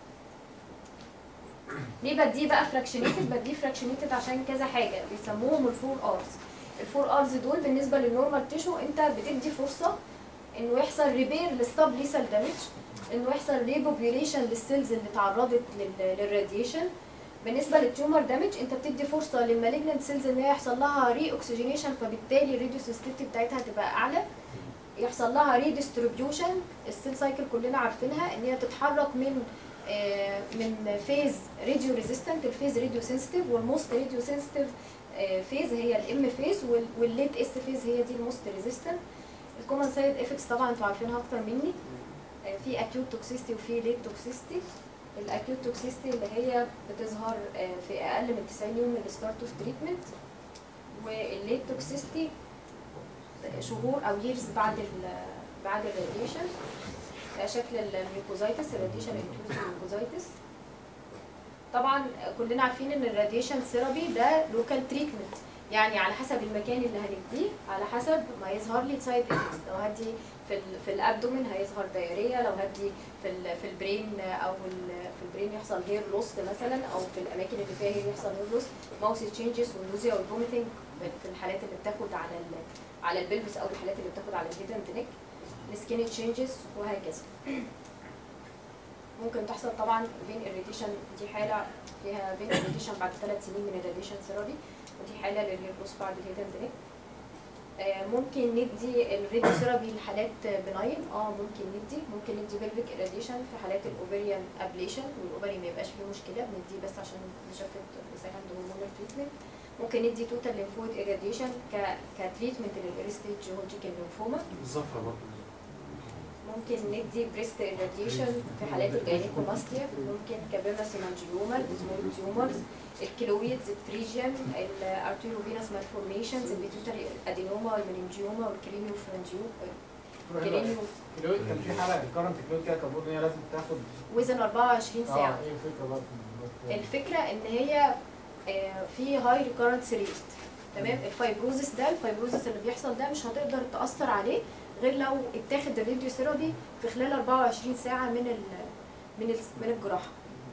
ليه بديه بقى فراكشنيتد بديه فراكشنيتد عشان كذا حاجه بيسموهم الفور ارز الفور ارز دول بالنسبه للنورمال تيشو انت بتدي فرصه انه يحصل ريبير للستاب ليسال دامج انه يحصل ريبوبيوليشن للسيلز اللي تعرضت لل- للراديشن بالنسبه للتيومر دامج انت بتدي فرصه للمالجنت سيلز ان هي يحصل لها ري اوكسجينيشن فبالتالي الريديوسيستيفيتي بتاعتها تبقى اعلى يحصل لها ريديستريبيوشن السيل سايكل كلنا عارفينها ان هي تتحرك من آه، من فيز راديو ريزيستنت الفيز راديو سنسيتيف والموست راديو سنسيتيف فيز هي الام فيز والليت اس فيز هي دي الموست ريزيستنت الكومن سايد افكتس طبعا انتوا عارفينها اكتر مني آه، في اكيوت توكسيستي وفي ليت توكسيستي الاكيوت توكسيستي اللي هي بتظهر آه، في اقل من 90 يوم من الستارت اوف تريتمنت والليت توكسيستي شهور او ييرز بعد ال بعد الراديشن شكل الميوكوزايتس الراديشن انكلوز الميوكوزايتس طبعا كلنا عارفين ان الراديشن ثيرابي ده لوكال تريتمنت يعني على حسب المكان اللي هنديه على حسب ما يظهر لي سايد افكتس لو هدي في ال في الابدومين هيظهر دايريا لو هدي في ال في البرين او ال- في البرين يحصل هير لوست مثلا او في الاماكن اللي فيها هير يحصل هير لوست ماوس تشينجز والنوزيا والفوميتنج في الحالات اللي بتاخد على ال على البلبس او الحالات اللي بتاخد على الهيد اند نيك السكين تشينجز وهكذا ممكن تحصل طبعا فين اريتيشن دي حاله فيها فين اريتيشن بعد ثلاث سنين من الراديشن ثيرابي ودي حاله للهير لوس بعد الهيد اند نيك آه، ممكن ندي الراديو ثيرابي لحالات بناين اه ممكن ندي ممكن ندي بلفيك اراديشن في حالات الاوفريان ابليشن والاوفري ما يبقاش فيه مشكله بنديه بس عشان نشفت سكند هرمونال تريتمنت ممكن ندي توتال ليمفويد اراديشن ك كتريتمنت للاريستيج هولجيكن ليمفوما الزفرة برضه ممكن ندي بريست irradiation في حالات الجاينيكوماستيا ممكن كابيرناسيمانجيوما السمول تيومرز الكيلويدز التريجيم الارتيروفينوس مالفورميشنز البيتوتري ادينوما والمننجيوما والكريميو كريميو كلويد كان في حلقه الكرنت كلويد كده كان بيقول ان هي لازم تاخد وزن 24 اه ساعه ايه الفكره برضه الفكره ان هي آه، في هاي ريكارنس ريت تمام الفايبروزس ده الفايبروزس اللي بيحصل ده مش هتقدر تاثر عليه غير لو اتاخد الراديو ثيرابي في خلال 24 ساعه من ال من ال من الجراحه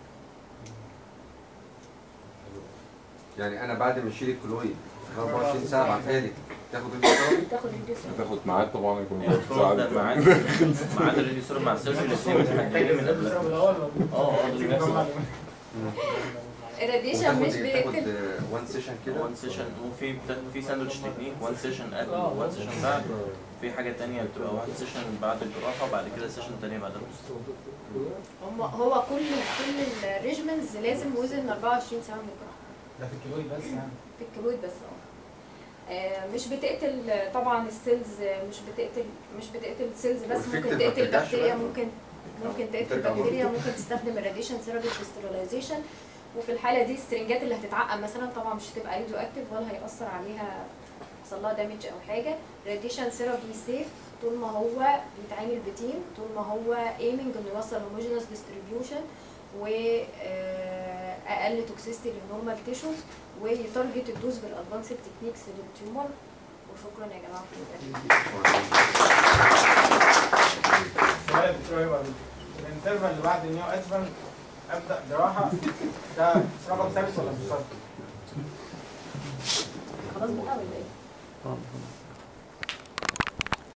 يعني انا بعد ما اشيل الكلويد في 24 ساعه ابعتها لك تاخد الكلويد تاخد الراديو ثيرابي هتاخد ميعاد طبعا يكون المفروض ده ميعاد ميعاد الريديوسر مع السيرجري الاثنين متحددين من قبلها الاول اه اه ده اللي بيحصل الراديشن مش وتاخد بيقتل تاخد وان سيشن كده وان سيشن وفي في ساندوتش تكنيك وان سيشن قبل وان سيشن بعد في حاجه تانية بتبقى وان سيشن بعد الجراحه وبعد كده سيشن تانية بعد الرسم هم هو كل كل الريجمنز لازم وزن 24 ساعه من الجراحه ده في الكيلويد بس يعني في الكلويد بس اه آه، مش بتقتل طبعا السيلز مش بتقتل مش بتقتل السيلز بس والفكرة ممكن ما تقتل بترجعش بكتيريا بقى. ممكن ممكن تقتل بترجع برضه. بكتيريا ممكن تستخدم الراديشن ثيرابي في ستيرلايزيشن وفي الحاله دي السرنجات اللي هتتعقم مثلا طبعا مش هتبقى راديو اكتف ولا هيأثر عليها يحصل لها دامج او حاجه راديشن ثيرابي سيف طول ما هو بيتعامل بتيم طول ما هو ايمنج انه يوصل هوموجينوس ديستريبيوشن واقل توكسيستي للنورمال تيشوز ويتارجت الدوز بالادفانسد تكنيكس للتيومر وشكرا يا جماعه في السؤال بتروح يبقى الانترفال اللي بعد النيو ادفن ابدا جراحه ده رقم ثابت ولا مش ثابت؟ خلاص بقى ولا ايه؟ طبعا